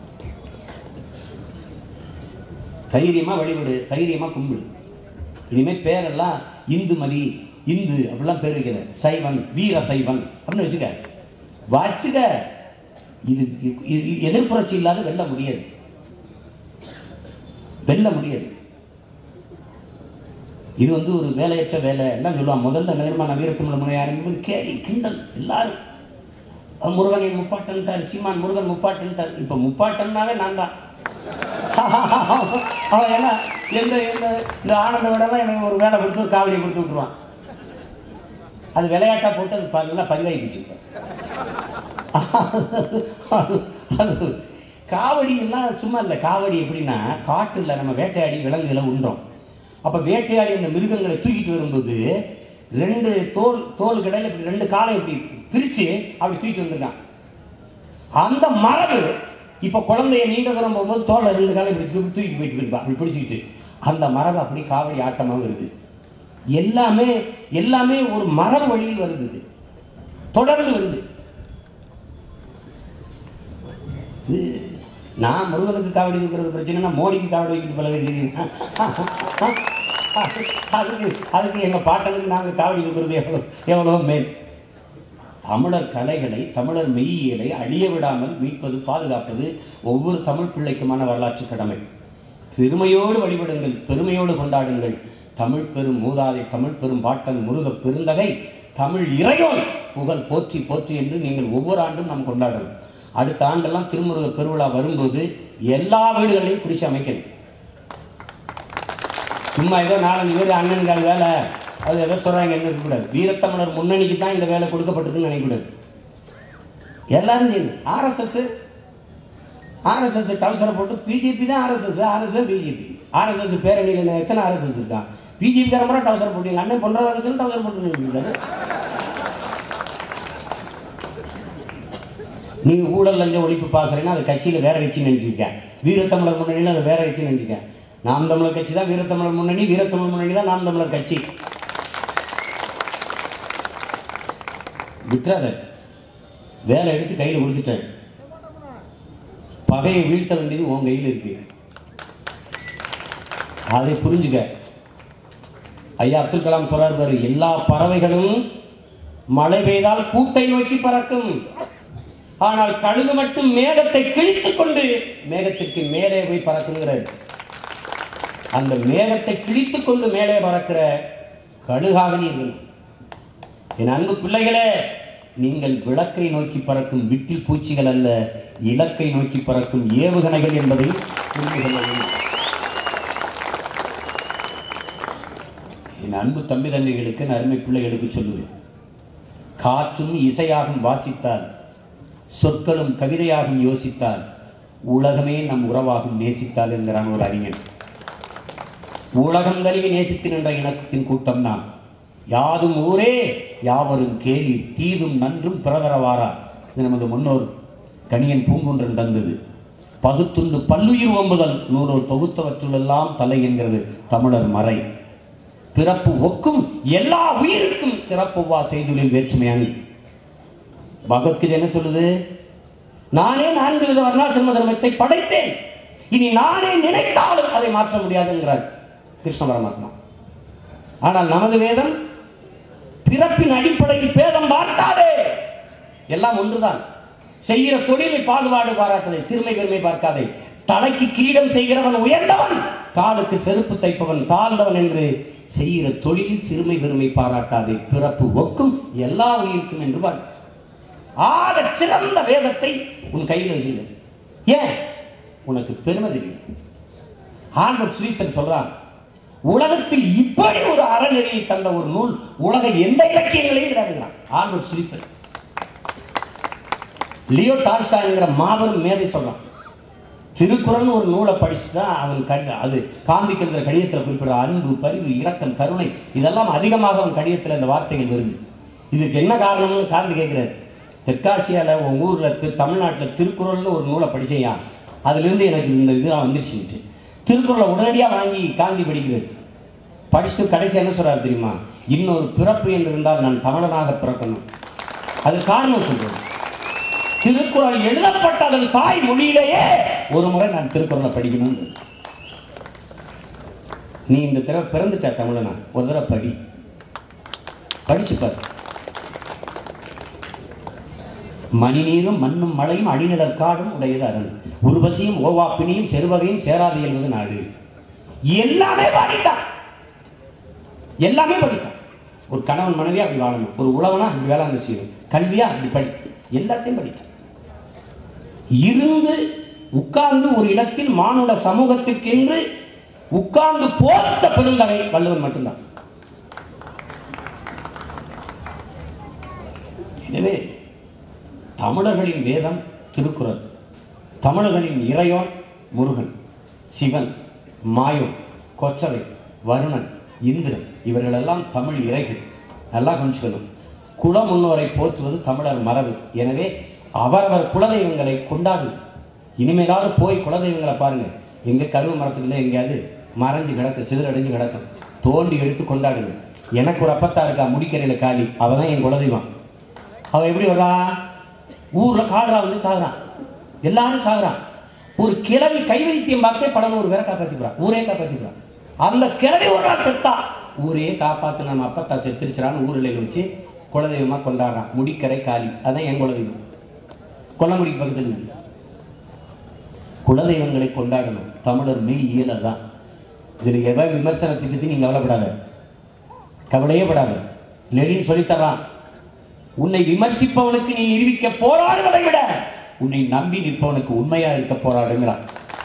தைரியமா வழிபடு தைரியமா கும்பிடு இனிமே பேரெல்லாம் இந்து மதி இந்து அப்படிலாம் பேர் வைக்கிற சைவன் வீர சைவன் அப்படின்னு வச்சுக்க வச்சுக்க இது இது- இது எதிர்ப்புரட்சி இல்லாத வெல்ல முடியாது வெல்ல முடியாது இது வந்து ஒரு வேலையற்ற வேலை எல்லாம் சொல்லுவான் முதல்ல நிர்மான வீரத்தமிழ் முறையார் என்பது கேலி கிண்டல் எல்லாரும் அஹ் முருகனின் முப்பாட்டன்ட்டார் சீமான் முருகன் முப்பாட்டன்ட்டார் இப்போ முப்பாட்டன்னாவே நான் தான் அவன் என்ன எந்த எந்த இந்த ஆனந்த விடலாம் எனக்கு ஒரு வேலை கொடுத்து காவடியை கொடுத்து விட்டுருவான் அது விளையாட்டா போட்டு அது ப- நல்லா பதிவாகி போச்சு அது காவடி எல்லாம் சும்மா இல்லை காவடி எப்படின்னா காட்டுல நம்ம வேட்டையாடி விலங்குகளை உண்றோம் அப்போ வேட்டையாடி அந்த மிருகங்களை தூக்கிட்டு வரும்போது ரெண்டு தோல் தோல் கடையில் இப்படி ரெண்டு காலை இப்படி பிரித்து அப்படி தூக்கிட்டு வந்திருக்கான் அந்த மரபு இப்போ குழந்தைய நீண்ட தூரம் போகும்போது தோலை ரெண்டு காலை இப்படி தூக்கி தூக்கிட்டு போயிட்டு இருப்பா அப்படி பிடிச்சிக்கிட்டு அந்த மரபு அப்படி காவடி ஆட்டமாக வருது எல்லாமே எல்லாமே ஒரு மரபு வழியில் வருது இது. தொடர்ந்து வருது இது நான் முருகனுக்கு காவடி தூக்குறது பிரச்சனைனா மோடிக்கு காவடி வைக்கிட்டு பல பேர் தெரியும் அதுக்கு அதுக்கு எங்கள் பாட்டனுக்கு நாங்கள் காவடி தூக்குறது எவ்வளோ எவ்வளோ மேல் தமிழர் கலைகளை தமிழர் மெய்யியலை அழிய விடாமல் மீட்பது பாதுகாப்பது ஒவ்வொரு தமிழ் பிள்ளைக்குமான வரலாற்று கடமை பெருமையோடு வழிபடுங்கள் பெருமையோடு கொண்டாடுங்கள் தமிழ் பெரும் மூதாதை தமிழ் பெரும் பாட்டன் முருக பெருந்தகை தமிழ் இறையோன் புகழ் போற்றி போற்றி என்று நீங்கள் ஒவ்வொரு ஆண்டும் நாம் கொண்டாடணும் அடுத்த ஆண்டெல்லாம் திருமுருக பெருவிழா வரும்போது எல்லா வீடுகளையும் குடிச்சு அமைக்கணும் சும்மா ஏதோ நாலஞ்சு பேர் அண்ணனுக்கு அது வேலை அது ஏதோ சொல்கிறாங்க என்ன இருக்கக்கூடாது வீரத்தமிழர் முன்னணிக்கு தான் இந்த வேலை கொடுக்கப்பட்டிருக்குன்னு நினைக்கக்கூடாது எல்லாரும் செய்யணும் ஆர்எஸ்எஸ் ஆர்எஸ்எஸ் டவுசரை போட்டு பிஜேபி தான் ஆர்எஸ்எஸ் ஆர்எஸ்எஸ் பிஜேபி ஆர்எஸ்எஸ் பேரணியில் எத்தனை ஆர்எஸ்எஸ் இருக்கான் பிஜேபி காரம்பரம் டவுசர் போட்டு எங்கள் அண்ணன் பொன்றாவதுக்கு டவுசர் போட்டு இருக்காரு நீங்கள் ஊழல் லஞ்ச ஒழிப்பு பாசுறீங்கன்னா அது கட்சியில் வேற கட்சி நினைச்சுக்க வீரத்தமிழர் முன்னணியில் அது வேற கட்சி நினைச்சுக்க நாம் தமிழர் கட்சி தான் வீரத்தமிழர் முன்னணி வீரத்தமிழர் முன்னணி தான் நாம் தமிழர் கட்சி விட்டுறாத வேலை எடுத்து கையில் கொடுத்துட்டேன் பகையை வீழ்த்த வேண்டியது உன் கையில் இருக்கு அதை புரிஞ்சுக்க ஐயா அப்துல் கலாம் சொல்றாரு பாரு எல்லா பறவைகளும் மழை பெய்தால் கூட்டை நோக்கி பறக்கும் ஆனால் கழுகு மட்டும் மேகத்தை கிழித்துக் கொண்டு மேகத்திற்கு மேலே போய் பறக்குங்கிறார் அந்த மேகத்தை கிழித்துக் கொண்டு மேலே பறக்கிற கழுகாக நீ இருக்கணும் என் அன்பு பிள்ளைகளே நீங்கள் விளக்கை நோக்கி பறக்கும் விட்டில் பூச்சிகள் அல்ல இலக்கை நோக்கி பறக்கும் ஏவுகணைகள் என்பதை புரிந்து கொள்ள வேண்டும் என் அன்பு தம்பி தம்பிகளுக்கு என் அருமை பிள்ளைகளுக்கு சொல்லுவேன் காற்றும் இசையாகும் வாசித்தால் சொற்களும் கவிதையாகும் யோசித்தால் உலகமே நம் உறவாகும் நேசித்தால் என்கிறான் ஒரு அறிஞன் உலகம் தழுவி நேசித்து நின்ற இனத்தின் கூட்டம் நாம் யாதும் ஊரே யாவரும் கேலி தீதும் நன்றும் பிறதரவாரா இது நமது முன்னோர் கணியன் பூங்குன்றன் தந்தது பகுத்துண்டு பல்லுயிர் ஒம்புதல் நூலோர் தொகுத்தவற்றுளெல்லாம் தலை என்கிறது தமிழர் மறை பிறப்பு ஒக்கும் எல்லா உயிருக்கும் சிறப்புவா செய்துளில் வேற்றுமையான் பகவத்கீதை என்ன சொல்லுது நானே நான்கு வித வர்ணாசிரம தர்மத்தை படைத்தேன் இனி நானே நினைத்தாலும் அதை மாற்ற முடியாதுங்கிறார் கிருஷ்ண பரமாத்மா ஆனால் நமது வேதம் பிறப்பின் அடிப்படையில் பேதம் பார்க்காதே எல்லாம் ஒன்றுதான் செய்கிற தொழிலை பாகுபாடு பாராட்டாதே சிறுமை பெருமை பார்க்காதே தலைக்கு கிரீடம் செய்கிறவன் உயர்ந்தவன் காலுக்கு செருப்பு தைப்பவன் தாழ்ந்தவன் என்று செய்கிற தொழிலில் சிறுமை பெருமை பாராட்டாதே பிறப்பு ஒக்கும் எல்லா உயிருக்கும் என்று பாரு ஆக சிறந்த வேதத்தை உன் கையில் வச்சுங்க ஏன் உனக்கு பெருமை தெரியும் ஆல்பர்ட் சுவிசன் சொல்றான் உலகத்தில் இப்படி ஒரு அறநெறியை தந்த ஒரு நூல் உலக எந்த இலக்கியங்களையும் விடாதுங்கிறான் ஆல்பர்ட் சுவிசன் லியோ டால்ஸ்டாய்ங்கிற மாபெரும் மேதை சொல்றான் திருக்குறள்னு ஒரு நூலை படிச்சு தான் அவன் கண் அது காந்திக்கு எழுதுற கடிதத்தில் குறிப்பிடுற அன்பு பரிவு இரக்கம் கருணை இதெல்லாம் அதிகமாக அவன் கடிதத்தில் இந்த வார்த்தைகள் வருது இதுக்கு என்ன காரணம்னு காந்தி கேட்கிறார் தெற்காசியாவில் உன் ஊரில் திரு தமிழ்நாட்டில் திருக்குறள்னு ஒரு நூலை படிச்சையா அதுலேருந்து எனக்கு இந்த இதெல்லாம் வந்துருச்சுன்ட்டு திருக்குறளை உடனடியாக வாங்கி காந்தி படிக்கிறது படிச்சுட்டு கடைசி என்ன சொல்றாரு தெரியுமா இன்னொரு பிறப்பு என்று இருந்தால் நான் தமிழனாக பிறக்கணும் அது காரணம் சொல்றேன் திருக்குறள் எழுதப்பட்ட அதன் தாய் மொழியிலேயே ஒரு முறை நான் திருக்குறளை படிக்கணும் நீ இந்த தடவை பிறந்துட்ட தமிழனா ஒரு தடவை படி படிச்சு பாரு மணிநீரும் மண்ணும் மழையும் அடிநிலர் காடும் உடையது அரண் உருவசியும் ஓவாப்பினியும் செருவகையும் சேராது என்பது நாடு எல்லாமே படித்தான் எல்லாமே படித்தான் ஒரு கணவன் மனைவியா அப்படி வாழணும் ஒரு உழவனா அப்படி வேளாண் செய்யணும் கல்வியா அப்படி படி எல்லாத்தையும் படித்தான் இருந்து உட்கார்ந்து ஒரு இடத்தில் மானுட சமூகத்திற்கென்று உட்கார்ந்து போர்த்த பெருந்தகை வள்ளுவன் மட்டும்தான் எனவே தமிழர்களின் வேதம் திருக்குறள் தமிழர்களின் இறையோன் முருகன் சிவன் மாயோன் கொச்சவை வருணன் இந்திரன் இவர்களெல்லாம் தமிழ் இறைகள் நல்லா கொஞ்சிக்கணும் குல முன்னோரை போற்றுவது தமிழர் மரபு எனவே அவரவர் குலதெய்வங்களை கொண்டாடு இனிமேலாவது போய் குலதெய்வங்களை பாருங்க எங்க கருவு மரத்துக்குள்ள எங்கேயாவது மறைஞ்சு கிடக்கும் சிதறடைஞ்சு கிடக்கும் தோண்டி எடுத்து கொண்டாடுங்க எனக்கு ஒரு அப்பத்தா இருக்கா முடிக்கரையில காளி அவ தான் என் குலதெய்வம் அவ எப்படி வர்றா ஊர்ல காடுறா வந்து சாகுறான் எல்லாரும் சாகுறான் ஒரு கிழவி கை வைத்தியம் பார்த்தே படம் ஒரு பேரை காப்பாத்திக்கிறான் ஊரே காப்பாத்திக்கிறான் அந்த கிழவி ஒரு நாள் செத்தா ஊரே காப்பாத்து நம்ம அப்பத்தா செத்துருச்சுறான்னு ஊரில் வச்சு குலதெய்வமா கொண்டாடுறான் முடிக்கரை காளி அதான் என் குலதெய்வம் கொல்லங்குடிக்கு பக்கத்தில் இருக்கு குலதெய்வங்களை கொண்டாடணும் தமிழர் மெய் இயல தான் இதில் எவ விமர்சனத்தை பற்றி நீங்க கவலைப்படாத கவலையே படாத லெனின் சொல்லித்தரான் உன்னை விமர்சிப்பவனுக்கு நீ நிரூபிக்க போராடுவதை விட உன்னை நம்பி நிற்பவனுக்கு உண்மையா இருக்க போராடுங்கிறான்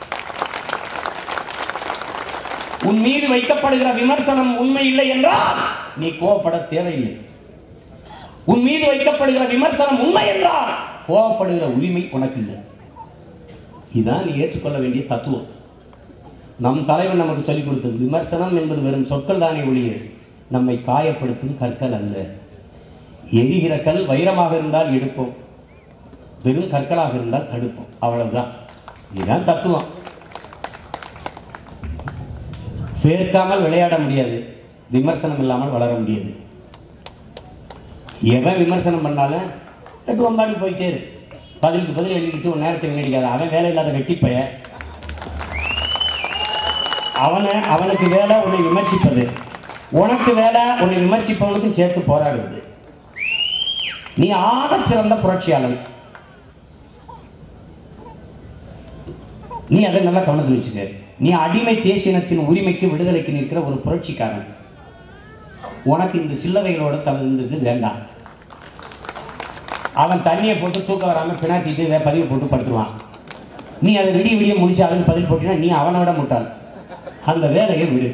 உன் மீது வைக்கப்படுகிற விமர்சனம் உண்மை இல்லை என்றால் நீ கோவப்பட தேவையில்லை உன் மீது வைக்கப்படுகிற விமர்சனம் உண்மை என்றால் கோவப்படுகிற உரிமை உனக்கு இல்லை இதுதான் நீ ஏற்றுக்கொள்ள வேண்டிய தத்துவம் நம் தலைவன் நமக்கு சொல்லிக் கொடுத்தது விமர்சனம் என்பது வெறும் சொற்கள் தானே ஒழிய நம்மை காயப்படுத்தும் கற்கள் அல்ல எரிகிற கல் வைரமாக இருந்தால் எடுப்போம் வெறும் கற்களாக இருந்தால் தடுப்போம் அவ்வளவுதான் இதுதான் தத்துவம் சேர்க்காமல் விளையாட முடியாது விமர்சனம் இல்லாமல் வளர முடியாது எவன் விமர்சனம் பண்ணாலும் எட்டு வம்பாடி போயிட்டே இரு பதிலுக்கு பதில் எழுதிக்கிட்டு ஒரு நேரத்தை வீணடிக்காத அவன் வேலை இல்லாத வெட்டி பைய அவனை அவனுக்கு வேலை உன்னை விமர்சிப்பது உனக்கு வேலை உன்னை விமர்சிப்பவனுக்கும் சேர்த்து போராடுவது நீ ஆகச் சிறந்த புரட்சியாளன் நீ அதை நல்லா கவனத்தில் வச்சுக்க நீ அடிமை தேசியனத்தின் உரிமைக்கு விடுதலைக்கு நிற்கிற ஒரு புரட்சிக்காரன் உனக்கு இந்த சில்லறைகளோட தகுந்தது வேண்டாம் அவன் தண்ணியை போட்டு தூக்க வராமல் பிணாத்திட்டு இதை பதிவு போட்டு படுத்துருவான் நீ அதை விடிய விடிய முடிச்சு அதுக்கு பதில் போட்டினா நீ அவனை விட முட்டாள் அந்த வேலையை விடு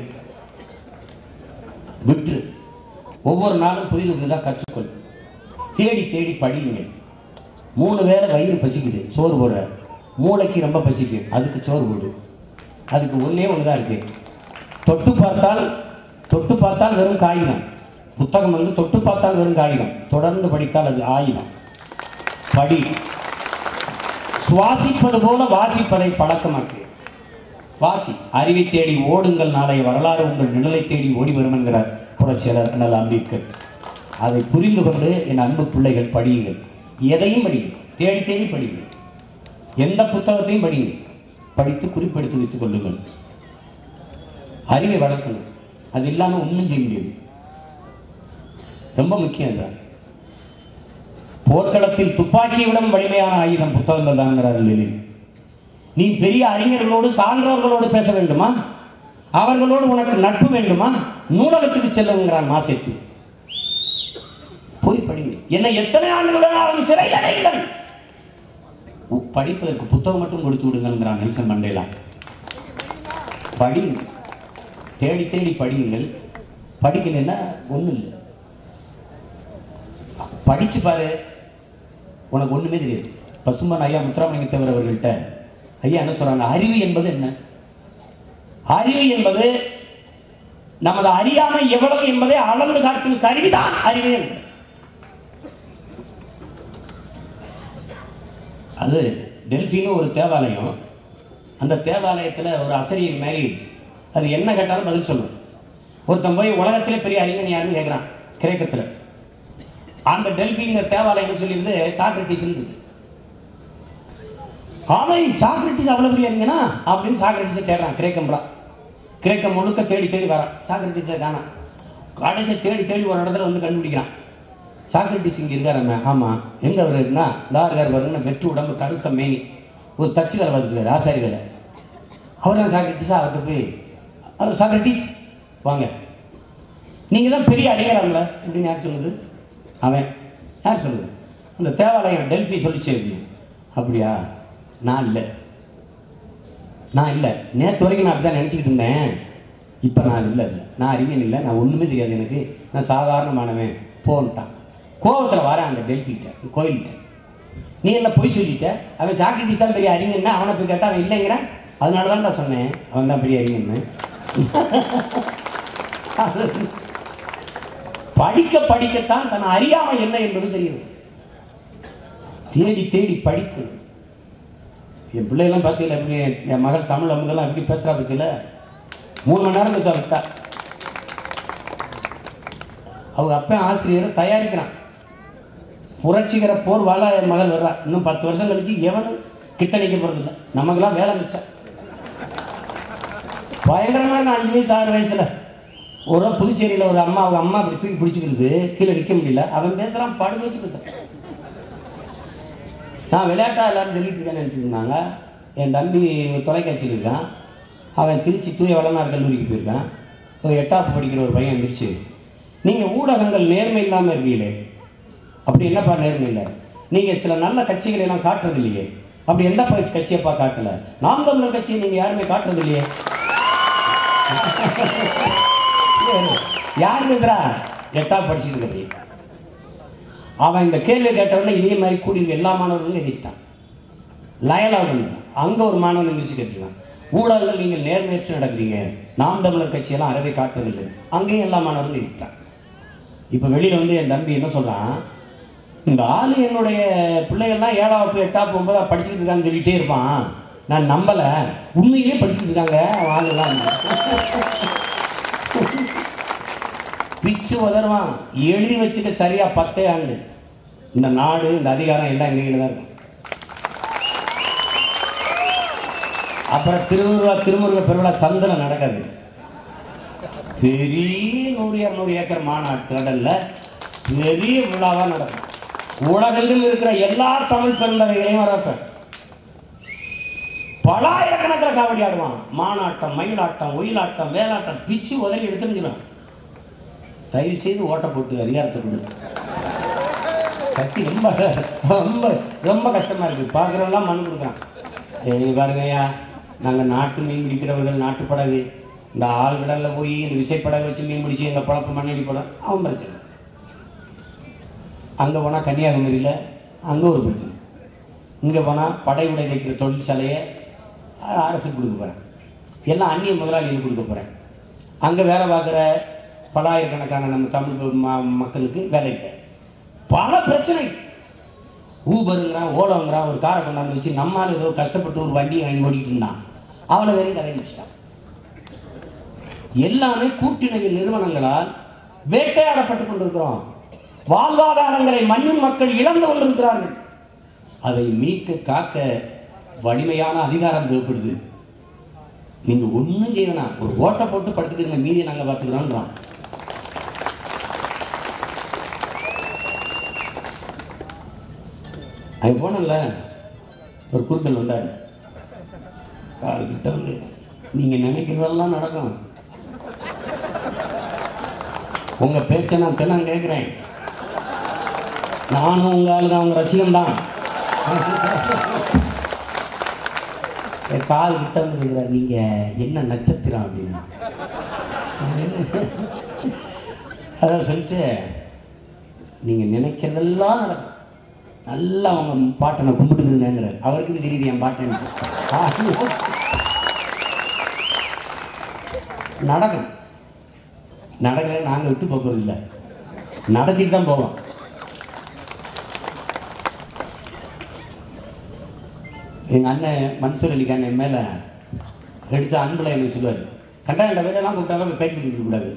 விட்டு ஒவ்வொரு நாளும் புதிது புதிதாக கற்றுக்கொள் தேடி தேடி படியுங்க மூணு வேளை வயிறு பசிக்குது சோறு போடுற மூளைக்கு ரொம்ப பசிக்கும் அதுக்கு சோறு போடு அதுக்கு ஒன்றே ஒன்று தான் இருக்கு தொட்டு பார்த்தால் தொட்டு பார்த்தால் வெறும் காகிதம் புத்தகம் வந்து தொட்டு பார்த்தால் வெறும் காகிதம் தொடர்ந்து படித்தால் அது ஆயுதம் படி சுவாசிப்பது போல வாசிப்பதை பழக்கமாக்கு வாசி அறிவை தேடி ஓடுங்கள் நாளைய வரலாறு உங்கள் நிழலை தேடி ஓடி வரும் என்கிறார் புரட்சியாளர் அண்ணல் அம்பேத்கர் அதை புரிந்து கொண்டு என் அன்பு பிள்ளைகள் படியுங்கள் எதையும் படிங்க தேடி தேடி படிங்க எந்த புத்தகத்தையும் படிங்க படித்து குறிப்பெடுத்து வைத்துக் கொள்ளுங்கள் அறிவை வளர்க்கணும் அது இல்லாமல் ஒன்றும் செய்ய முடியாது ரொம்ப முக்கியம் அதுதான் போர்க்களத்தில் துப்பாக்கியை விட வலிமையான ஆயுதம் புத்தகங்கள் தான்ங்கிறார் லெனின் நீ பெரிய அறிஞர்களோடு சான்றோர்களோடு பேச வேண்டுமா அவர்களோடு உனக்கு நட்பு வேண்டுமா நூலகத்துக்கு செல்லுங்கிறான் மாசேத்து போய் படிங்க என்னை எத்தனை ஆண்டுகள் வேணாலும் சிறையில் அடைங்கள் உ- படிப்பதற்கு புத்தகம் மட்டும் கொடுத்து விடுங்கள்ங்கிறான் நெல்சன் மண்டேலா படிங்க தேடி தேடி படியுங்கள் படிக்கலைன்னா ஒன்றும் இல்லை படிச்சு பாரு உனக்கு ஒண்ணுமே தெரியாது பசும்பன் ஐயா முத்துராமலிங்க தேவர் அவர்கள்ட்ட ஐயா என்ன சொல்றாங்க அறிவு என்பது என்ன அறிவு என்பது நமது அறியாமை எவ்வளவு என்பதை அளந்து காட்டும் கருவிதான் அறிவு என்று அது டெல்பின்னு ஒரு தேவாலயம் அந்த தேவாலயத்தில் ஒரு அசரியர் மாதிரி அது என்ன கேட்டாலும் பதில் சொல்லும் ஒருத்தன் போய் உலகத்திலே பெரிய அறிஞன் யாருன்னு கேட்குறான் கிரேக்கத்தில் அந்த டெல்பிங்கிற தேவாலயம் சொல்லியிருந்து சாக்ரட்டிஸ் இருந்தது அவன் சாக்ரட்டிஸ் அவ்வளோ பெரிய அறிஞனா அப்படின்னு சாக்ரட்டிஸை தேடுறான் கிரேக்கம்லாம் கிரேக்கம் முழுக்க தேடி தேடி வரான் சாக்ரட்டிஸை காணாம் கடைசியை தேடி தேடி ஒரு இடத்துல வந்து கண்டுபிடிக்கிறான் சாக்ரட்டிஸ் இங்கே இருக்காருண்ணா ஆமாம் எங்கே அவர் இருக்குன்னா தார்கார் பாருங்கன்னா வெற்று உடம்பு கருத்த மேனி ஒரு தச்சு வேலை பார்த்துருக்காரு ஆசாரி வேலை அவர் தான் சாக்ரட்டிஸா அவர்கிட்ட போய் அவர் சாக்ரட்டிஸ் வாங்க நீங்கள் தான் பெரிய அறிஞராங்கள அப்படின்னு யார் சொல்லுது அவன் யார் சொல்லுது அந்த தேவாலயம் டெல்ஃபி சொல்லிச்சு அப்படின்னு அப்படியா நான் இல்லை நான் இல்லை நேற்று வரைக்கும் நான் அப்படி தான் நினச்சிக்கிட்டு இருந்தேன் இப்போ நான் இல்லை இல்லை நான் அறிஞன் இல்லை நான் ஒன்றுமே தெரியாது எனக்கு நான் சாதாரணமானவன் போன்ட்டான் கோவத்தில் வரேன் அந்த டெல்ஃபிகிட்ட கோயில்கிட்ட நீ என்ன பொய் சொல்லிட்ட அவன் சாக்ரட்டிஸ் தான் பெரிய அறிஞன்னா அவனை போய் கேட்டால் அவன் இல்லைங்கிறான் அதனால தான் நான் சொன்னேன் அவன் தான் பெரிய அறிஞன்னு அது படிக்க படிக்கத்தான் தன் அறியாமை என்ன என்பது தெரியும் தேடி தேடி படிக்கணும் என் பிள்ளைகள்லாம் பார்த்தீங்களா எப்படி என் மகள் தமிழ் அமுதெல்லாம் எப்படி பேசுகிறா பற்றியில மூணு மணி நேரம் பேச விட்டா அவங்க அப்பா ஆசிரியரை தயாரிக்கிறான் புரட்சிகர போர் வாழ என் மகள் வர்றா இன்னும் பத்து வருஷம் கழிச்சு எவனும் கிட்ட நிற்க போகிறதில்ல நமக்கெல்லாம் வேலை மிச்சம் பயங்கரமாக இருக்கும் அஞ்சு வயசு ஆறு வயசுல ஒரு நாள் புதுச்சேரியில் ஒரு அம்மா அவங்க அம்மா அப்படி தூக்கி பிடிச்சிக்கிறது கீழே நிற்க முடியல அவன் பேசுகிறான் படுக்க வச்சு பேசுகிறான் நான் விளையாட்டா எல்லாரும் சொல்லிட்டு இருக்கேன்னு நினச்சிட்டு இருந்தாங்க என் தம்பி தொலைக்காட்சியில் இருக்கான் அவன் திருச்சி தூய வளனார் கல்லூரிக்கு போயிருக்கான் ஒரு எட்டாவது படிக்கிற ஒரு பையன் திருச்சி நீங்கள் ஊடகங்கள் நேர்மை இல்லாமல் இருக்கீங்களே அப்படி என்னப்பா நேர்மை இல்லை நீங்கள் சில நல்ல கட்சிகளை எல்லாம் காட்டுறது இல்லையே அப்படி எந்த ப- கட்சியப்பா காட்டல நாம் தமிழர் கட்சியை நீங்கள் யாருமே காட்டுறது இல்லையே யார் பேசுறா எட்டாவது படிச்சுட்டு இருக்கிறது அவன் இந்த கேள்வி கேட்டவுடனே இதே மாதிரி கூடி இருக்க எல்லா மாணவர்களும் எதிர்த்தான் லயலாவில் இருந்தான் அங்கே ஒரு மாணவன் எந்திரிச்சு கட்டினான் ஊடகங்கள் நீங்கள் நேர்மையற்று நடக்கிறீங்க நாம் தமிழர் கட்சியெல்லாம் அறவே காட்டுறதில்லை அங்கேயும் எல்லா மாணவர்களும் எதிர்த்தான் இப்போ வெளியில் வந்து என் தம்பி என்ன சொல்கிறான் இந்த ஆளு என்னுடைய பிள்ளைகள்லாம் ஏழாவது எட்டாவது ஒன்பதாவது படிச்சுக்கிட்டு இருக்கான்னு சொல்லிட்டே இருப்பான் நான் நம்பலை உண்மையிலேயே படிச்சுக்கிட்டு இருக்காங்க அவன் ஆளுலாம் பிச்சு உதருவான் எழுதி வச்சுக்க சரியா பத்தே ஆண்டு இந்த நாடு இந்த அதிகாரம் எல்லாம் எங்க கையில தான் இருக்கும் அப்புறம் திருமுருகா திருமுருக பெருவிழா சந்தில நடக்காது பெரிய நூறு இரநூறு ஏக்கர் மாநாட்டு கடல்ல பெரிய விழாவா நடக்கும் உலகெங்கும் இருக்கிற எல்லா தமிழ் பெருந்தகைகளையும் வரப்பேன் பலாயிரக்கணக்கில் காவடி ஆடுவான் மானாட்டம் மயிலாட்டம் ஒயிலாட்டம் வேலாட்டம் பிச்சு உதறி எடுத்துருந்துடும் தயவு செய்து ஓட்ட போட்டு அதிகாரத்தை கொடு கத்தி ரொம்ப ரொம்ப ரொம்ப கஷ்டமா இருக்கு பார்க்குறவங்களாம் மனு கொடுக்குறான் ஏய் பாருங்கய்யா நாங்கள் நாட்டு மீன் பிடிக்கிறவர்கள் நாட்டு படகு இந்த ஆழ்கடலில் போய் இந்த விசைப்படகு வச்சு மீன் பிடிச்சி எங்கள் பழப்பு மண்ணடி படம் அவன் பிரச்சனை அங்கே போனால் கன்னியாகுமரியில் அங்கே ஒரு பிரச்சனை இங்கே போனால் படை உடை தைக்கிற தொழிற்சாலையை அஹ், அரசுக்கு கொடுக்க போகிறேன் எல்லாம் அந்நிய முதலாளிகளுக்கு கொடுக்க போகிறேன் அங்கே வேலை பார்க்குற பலாயிரக்கணக்கான நம்ம தமிழ் ம- மக்களுக்கு வேலை இல்லை பல பிரச்சனை ஊபருங்கிறான் ஓலோங்கிறான் ஒரு காரை கொண்டாந்து வச்சு நம்மால் ஏதோ கஷ்டப்பட்டு ஒரு வண்டியை வாங்கி ஓடிட்டு இருந்தான் அவளை வரையும் கதை முடிச்சிட்டான் எல்லாமே கூட்டிணவி நிறுவனங்களால் வேட்டையாடப்பட்டு கொண்டிருக்கிறோம் வாழ்வாதாரங்களை மண்ணின் மக்கள் இழந்து கொண்டிருக்கிறார்கள் அதை மீட்க காக்க வலிமையான அதிகாரம் தேவைப்படுது நீங்க ஒண்ணும் செய்யணும் ஒரு ஓட்டை போட்டு படுத்துக்கிறீங்க மீதி நாங்க பார்த்துக்கிறோம்ன்றான் அங்க போனல ஒரு குறுக்கல் வந்தார் கால் கிட்ட வந்து நீங்க நினைக்கிறதெல்லாம் நடக்கும் உங்க பேச்சை நான் தெல்லாம் கேட்கிறேன் நானும் உங்க ஆளு தான் உங்க ரசிகன் தான் என் காது கிட்ட வந்து கேட்கிறார் நீங்க என்ன நட்சத்திரம் அப்படின்னு அதான் சொல்லிட்டு நீங்க நினைக்கிறதெல்லாம் நடக்கும் நல்லா அவங்க பாட்டனை கும்பிட்டுக்குங்கிறார் அவருக்கும் தெரியுது என் பாட்டை நடக்கும் நடக்கல நாங்கள் விட்டு போகிறது இல்லை நடத்திட்டு தான் போவோம் எங்கள் அண்ணன் மன்சூர் அலிகான் என் மேலே எடுத்து அன்பில் எனக்கு சொல்லுவார் கண்டாண்ட பேரெல்லாம் கூப்பிட்டாங்க பேட்டி பிடிக்க கூடாது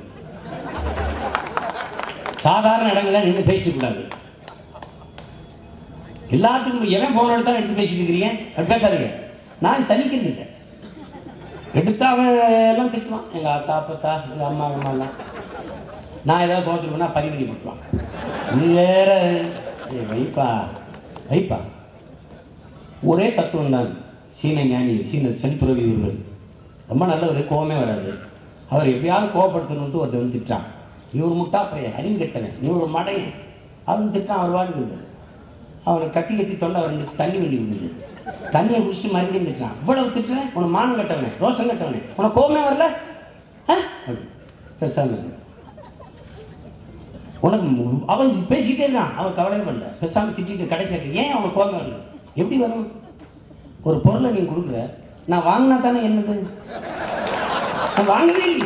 சாதாரண இடங்கள்ல நின்று பேசிட்டு கூடாது எல்லாத்துக்கும் எவன் போன எடுத்தா எடுத்து பேசிட்டு இருக்கிறீங்க அப்படி பேசாதீங்க நான் சலிக்கிறது இல்லை எடுத்தா அவன் எல்லாம் திட்டுவான் எங்கள் அத்தா அப்பத்தா எங்கள் அம்மா அம்மா எல்லாம் நான் ஏதாவது கோத்துட்டு போனால் பதிவு பண்ணி போட்டுருவான் நீ வேற ஏய் வைப்பா வைப்பா ஒரே தத்துவம் தான் சீன ஞானி சீன சென்துறவி ஒருவர் ரொம்ப நல்லவர் கோவமே வராது அவர் எப்படியாவது கோவப்படுத்தணுன்ட்டு ஒருத்தர் வந்து திட்டான் இவர் முட்டா பையன் அறிவு கெட்டவன் நீ ஒரு மடையன் அவன் திட்டான் அவர் வாட்டுக்கு இருந்தார் அவனை கத்தி கத்தி தொண்டை அவர் ரெண்டு தண்ணி வண்டி விடுது தண்ணியை குடிச்சிட்டு மறுபடியும் திட்டுறான் இவ்வளவு திட்டுறேன் உனக்கு மானம் கட்டவனே ரோஷம் கட்டவனே உனக்கு கோவமே வரல ஆ? அப்படி. பேசாம இரு. உனக்கு மு- அவன் பேசிக்கிட்டே இருக்கான் அவன் கவலையே பண்ணல பேசாம திட்டிட்டு கடைசியாக ஏன் அவனுக்கு கோபம் வரல எப்படி வரும் ஒரு பொருளை நீ கொடுக்குற நான் வாங்கினா தானே என்னது நான் வாங்கவே இல்லை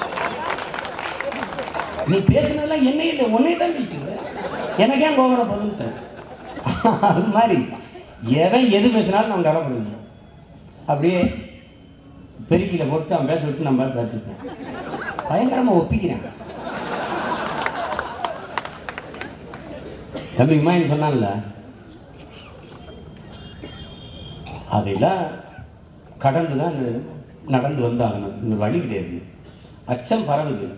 நீ பேசுனதெல்லாம் என்ன இல்லை உன்னே தான் பேசிட்டு எனக்கு ஏன் கோபம் வர போதுன்ட்டு அது மாதிரி எவன் எது பேசினாலும் நான் கவலைப்படுங்க அப்படியே பெருக்கியில் போட்டு அவன் பேச விட்டு நம்ம பார்த்துப்பேன் பயங்கரமாக ஒப்பிக்கிறேன் தம்பி இமாயின் சொன்னான்ல அதெல்லாம் கடந்து தான் நடந்து வந்தாகணும் இந்த வழி கிடையாது அச்சம் பரவுது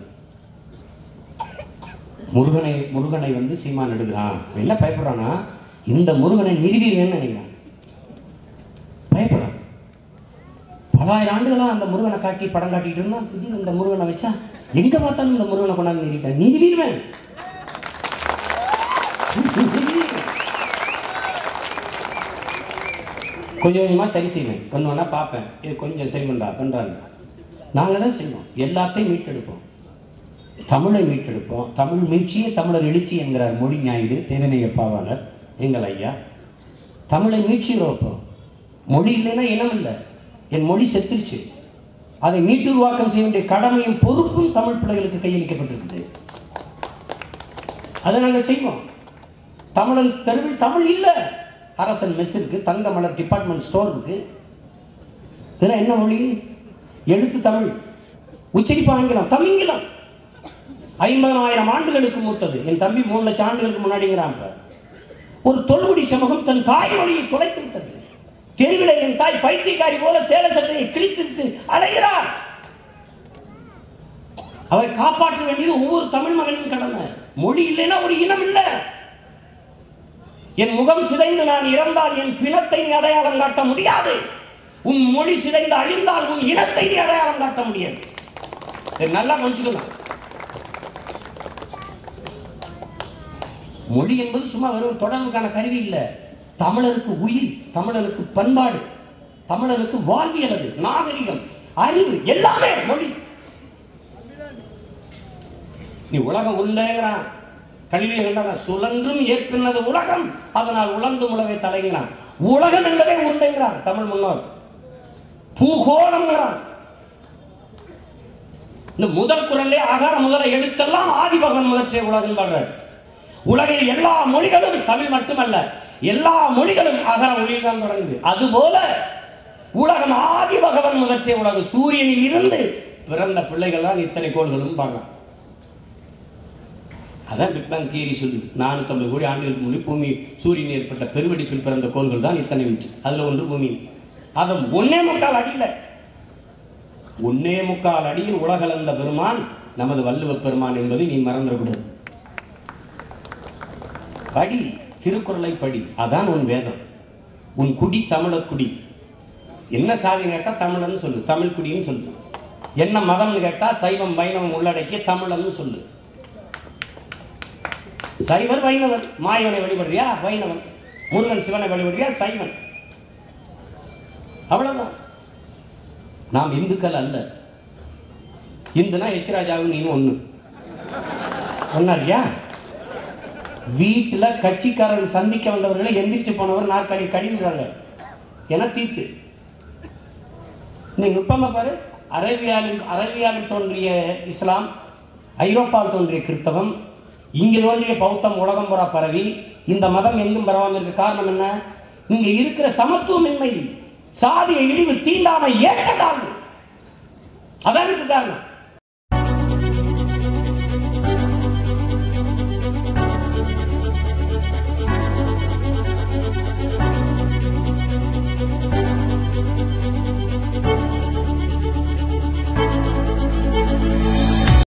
முருகனை முருகனை வந்து சீமான் எடுக்கிறான் அவன் என்ன பயப்படுறான்னா இந்த முருகனை நிறுவீங்கன்னு நினைக்கிறான் பயப்படுறான் பலாயிரம் ஆண்டுகளா அந்த முருகனை காட்டி படம் காட்டிட்டு இருந்தான் திடீர்னு இந்த முருகனை வச்சா எங்க பார்த்தாலும் இந்த முருகனை கொண்டாந்து நிறுவிட்டேன் நிறுவிடுவேன் கொஞ்சம் கொஞ்சமாக சரி செய்வேன் ஒன்று வேணா பார்ப்பேன் இது கொஞ்சம் சரி பண்ணுறா பண்ணுறாங்க நாங்கள் தான் செய்வோம் எல்லாத்தையும் மீட்டெடுப்போம் தமிழை மீட்டெடுப்போம் தமிழ் மீட்சியே தமிழர் எழுச்சி என்கிறார் மொழி ஞாயிறு தேவனைய பாவாளர் எங்கள் ஐயா தமிழை மீட்சி வைப்போம் மொழி இல்லைன்னா இனம் இல்லை என் மொழி செத்துருச்சு அதை மீட்டுருவாக்கம் செய்ய வேண்டிய கடமையும் பொறுப்பும் தமிழ் பிள்ளைகளுக்கு கையளிக்கப்பட்டிருக்குது அதை நாங்கள் செய்வோம் தமிழன் தெருவில் தமிழ் இல்லை அரசன் மெஸ் இருக்கு தங்க மலர் டிபார்ட்மெண்ட் ஸ்டோர் இருக்கு இதெல்லாம் என்ன மொழி எழுத்து தமிழ் உச்சரிப்பு ஆங்கிலம் தமிங்கிலம் ஐம்பதனாயிரம் ஆண்டுகளுக்கு மூத்தது என் தம்பி மூணு லட்சம் ஆண்டுகளுக்கு முன்னாடிங்கிறான் இப்ப. ஒரு தொல்குடி சமூகம் தன் தாய் மொழியை தொலைத்து விட்டது தெருவிலே என் தாய் பைத்தியக்காரி போல சேல சட்டையை கிழித்துவிட்டு அலைகிறார் அவரை காப்பாற்ற வேண்டியது ஒவ்வொரு தமிழ் மகனின் கடமை மொழி இல்லைன்னா ஒரு இனம் இல்லை என் முகம் சிதைந்து நான் இறந்தால் என் பிணத்தை நீ அடையாளம் காட்ட முடியாது உன் மொழி சிதைந்து அழிந்தால் உன் இனத்தை நீ அடையாளம் காட்ட முடியாது இதை நல்லா கொஞ்சிக்கலாம் மொழி என்பது சும்மா வெறும் தொடர்புக்கான கருவி இல்லை தமிழருக்கு உயிர் தமிழருக்கு பண்பாடு தமிழருக்கு வாழ்வியல் அது நாகரிகம் அறிவு எல்லாமே மொழி நீ உலகம் உள்ளேங்கிறான் கல்வியை கண்டான் சுழன்றும் ஏற்பினது உலகம் அதனால் உழந்து உலகை தலைங்கிறான் உலகம் என்பதே உண்டைங்கிறான் தமிழ் முன்னோர் பூகோளம்ங்கிறான் இந்த முதல் குரல்லே அகார முதல எழுத்தெல்லாம் ஆதிபகவன் முதற்றே உலகம் பாடுறார் உலகில் எல்லா மொழிகளும் தமிழ் மட்டுமல்ல எல்லா மொழிகளும் அகர மொழியில் தான் தொடங்குது அதுபோல உலகம் ஆதிபகவன் முதற்றே உலகம் சூரியனில் இருந்து பிறந்த பிள்ளைகள் தான் இத்தனை கோள்களும் பாடுறான் அதான் பிக் பேங் தியரி சொல்லுது நானூற்றம்பது கோடி ஆண்டுகளுக்கு முன்னாடி பூமி சூரியன் ஏற்பட்ட பெருவெடிப்பில் பிறந்த கோள்கள் தான் இத்தனை உண்டு அதில் ஒன்று பூமி அது ஒன்னே முக்கால் அடியில் ஒன்னே முக்கால் அடியில் உலகளந்த பெருமான் நமது வள்ளுவ பெருமான் என்பதை நீ மறந்துடக்கூடாது படி திருக்குறளை படி அதான் உன் வேதம் உன் குடி தமிழர் குடி என்ன சாதின்னு கேட்டா தமிழன்னு சொல்லு தமிழ் குடின்னு சொல்லு என்ன மதம்னு கேட்டா சைவம் வைணவம் உள்ளடக்கிய தமிழன்னு சொல்லு சைவர் வைணவன் மாயவனை வழிபடுறியா வைணவன் முருகன் சிவனை வழிபடுறியா சைவன் அவ்வளவுதான் நாம் இந்துக்கள் அல்ல இந்துனா எச்ராஜாவும் நீனும் ஒண்ணு ஒன்னாரியா வீட்டுல கட்சிக்காரன் சந்திக்க வந்தவர்களை எந்திரிச்சு போனவர் நாற்காலி கழிவுறாங்க என தீர்த்து நீ நுட்பமா பாரு அரேபியாவில் அரேபியாவில் தோன்றிய இஸ்லாம் ஐரோப்பாவில் தோன்றிய கிறிஸ்தவம் இங்கு தோன்றிய பௌத்தம் உலகம் புறா பரவி இந்த மதம் எங்கும் பரவாமல் இருக்க காரணம் என்ன இங்க இருக்கிற சமத்துவமின்மை சாதிய இழிவு தீண்டாமை ஏற்க தாழ்வு அதான் இதுக்கு காரணம்